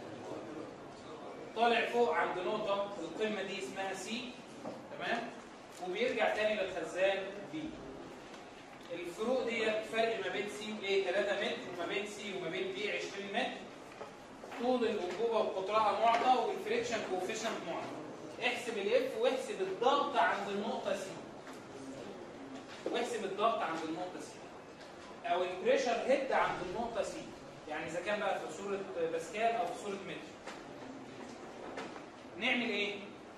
طالع فوق عند نقطة القمة دي اسمها C تمام وبيرجع تاني للخزان B الفروق دي فرق ما بين C و A 3 متر وما بين C وما بين B 20 متر طول الانبوبة وقطرها معطى والفريكشن كوفيشنت معطى احسب الاف واحسب الضغط عند النقطة سي واحسب الضغط عند النقطة سي او البريشر هيد عند النقطة سي يعني اذا كان بقى في صورة باسكال او في صورة متر نعمل ايه؟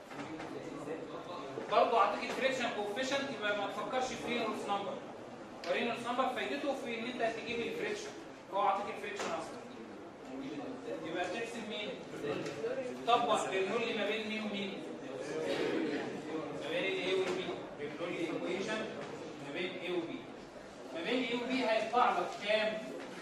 برضه اعطيك الفريكشن كوفيشنت يبقى ما تفكرش في رينولدز نمبر رينولدز نمبر فايدته في ان انت تجيب الفريكشن هو اعطيك الفريكشن اصلا يبقى تحسب مين؟ طبق بالنول ما بين مين ومين؟ ما بين الاي والبي بالنول ايكويشن ما بين اي وبي ما بين اي وبي هيطلع لك كام؟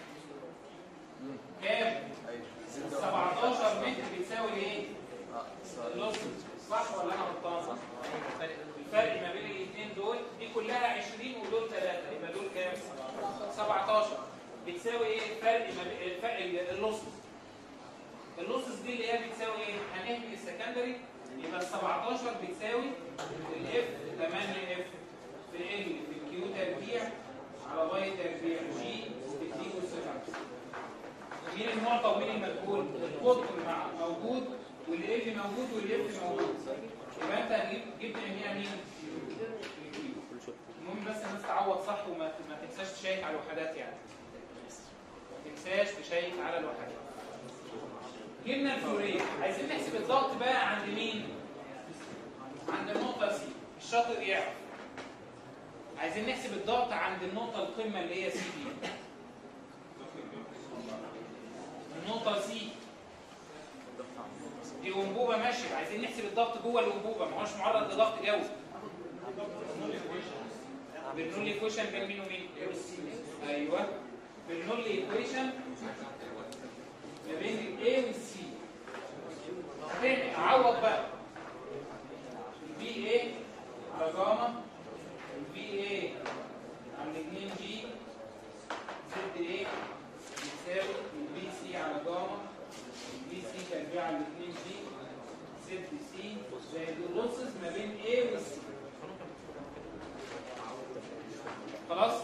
كام؟ 17 متر بتساوي ايه؟ اللوس صح ولا انا غلطان؟ الفرق ما بين الاثنين دول دي كلها 20 ودول 3 يبقى دول كام؟ 17 بتساوي ايه الفرق ما بين الفرق اللوسز اللوسز دي اللي هي بتساوي ايه؟ هنهمل السكندري يبقى ال 17 بتساوي الاف 8 اف في ال في الكيو تربيع على باي تربيع جي في الدي والصفر مين المعطى ومين المجهول؟ القطر مع موجود والال موجود والاف موجود يبقى انت هتجيب جبت هنا مين؟ الكيو المهم بس الناس تعوض صح وما ما تنساش تشيك على الوحدات يعني ما تنساش تشيك على الوحدات جبنا الفلوريد عايزين نحسب الضغط بقى عند مين عند النقطة سي الشاطر يعرف عايزين نحسب الضغط عند النقطة القمة اللي هي سي دي النقطة سي دي أنبوبة ماشية عايزين نحسب الضغط جوه الأنبوبة ما هوش معرض لضغط جوي برنولي ايكويشن بين مين ومين؟ ايوه برنولي ايكويشن ما بين الاي والسي تاني اعوض بقى البي اي على جاما البي اي على 2 جي زد اي يساوي البي سي على جاما البي سي تربيع على 2 جي زد سي زائد اللوسز ما بين اي والسي خلاص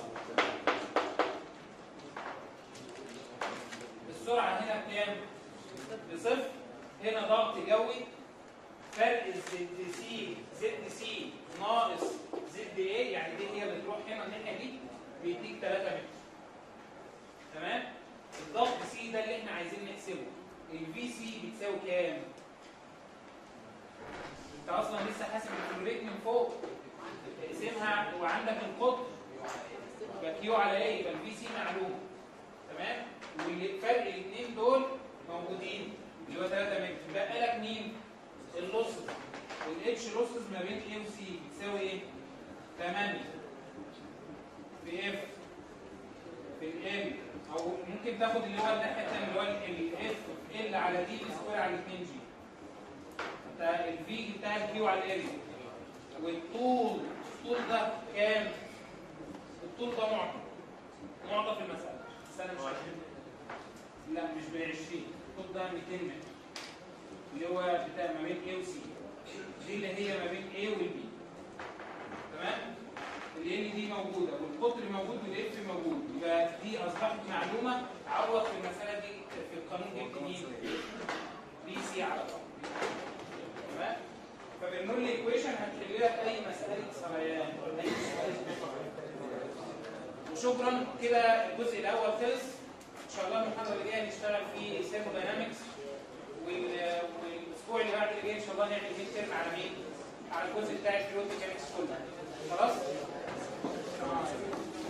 السرعة هنا بكام؟ بصفر هنا ضغط جوي فرق الزد سي زد سي ناقص زد ايه يعني دي هي بتروح هنا الناحية دي بيديك 3 متر تمام؟ الضغط سي ده اللي احنا عايزين نحسبه الفي سي بتساوي كام؟ انت اصلا لسه حاسب الكلوريت من فوق تقسمها وعندك القطر يبقى كيو على ايه يبقى الفي سي معلوم تمام والفرق الاثنين دول موجودين اللي هو 3 متر بقى لك مين اللوسز والاتش لوسز ما بين اي وسي بتساوي ايه 8 في اف في الام او ممكن تاخد اللي هو الناحيه الثانيه اللي هو الاف ال على دي سكوير على 2 جي انت الفي بتاع الكيو على الاريا والطول الطول ده كام الطول ده معطى معطى في المسألة السنة مش 20 لا مش ب 20 الطول ده 200 متر اللي هو بتاع ما بين A و C دي اللي هي ما بين A وال B تمام ال N دي موجودة والقطر موجود والإف موجود يبقى دي أصبحت معلومة عوض في المسألة دي في القانون جبت مين؟ بي سي على طول تمام فبنقول لي ايكويشن هتحل لك اي مساله سريان اي مساله وشكرا كده الجزء الاول خلص ان شاء الله المحاضره اللي جايه نشتغل في ثيرموداينامكس والاسبوع اللي بعد اللي جاي ان شاء الله نعمل ميد ترم على مين؟ على الجزء بتاع الفلويد ميكانكس كله خلاص؟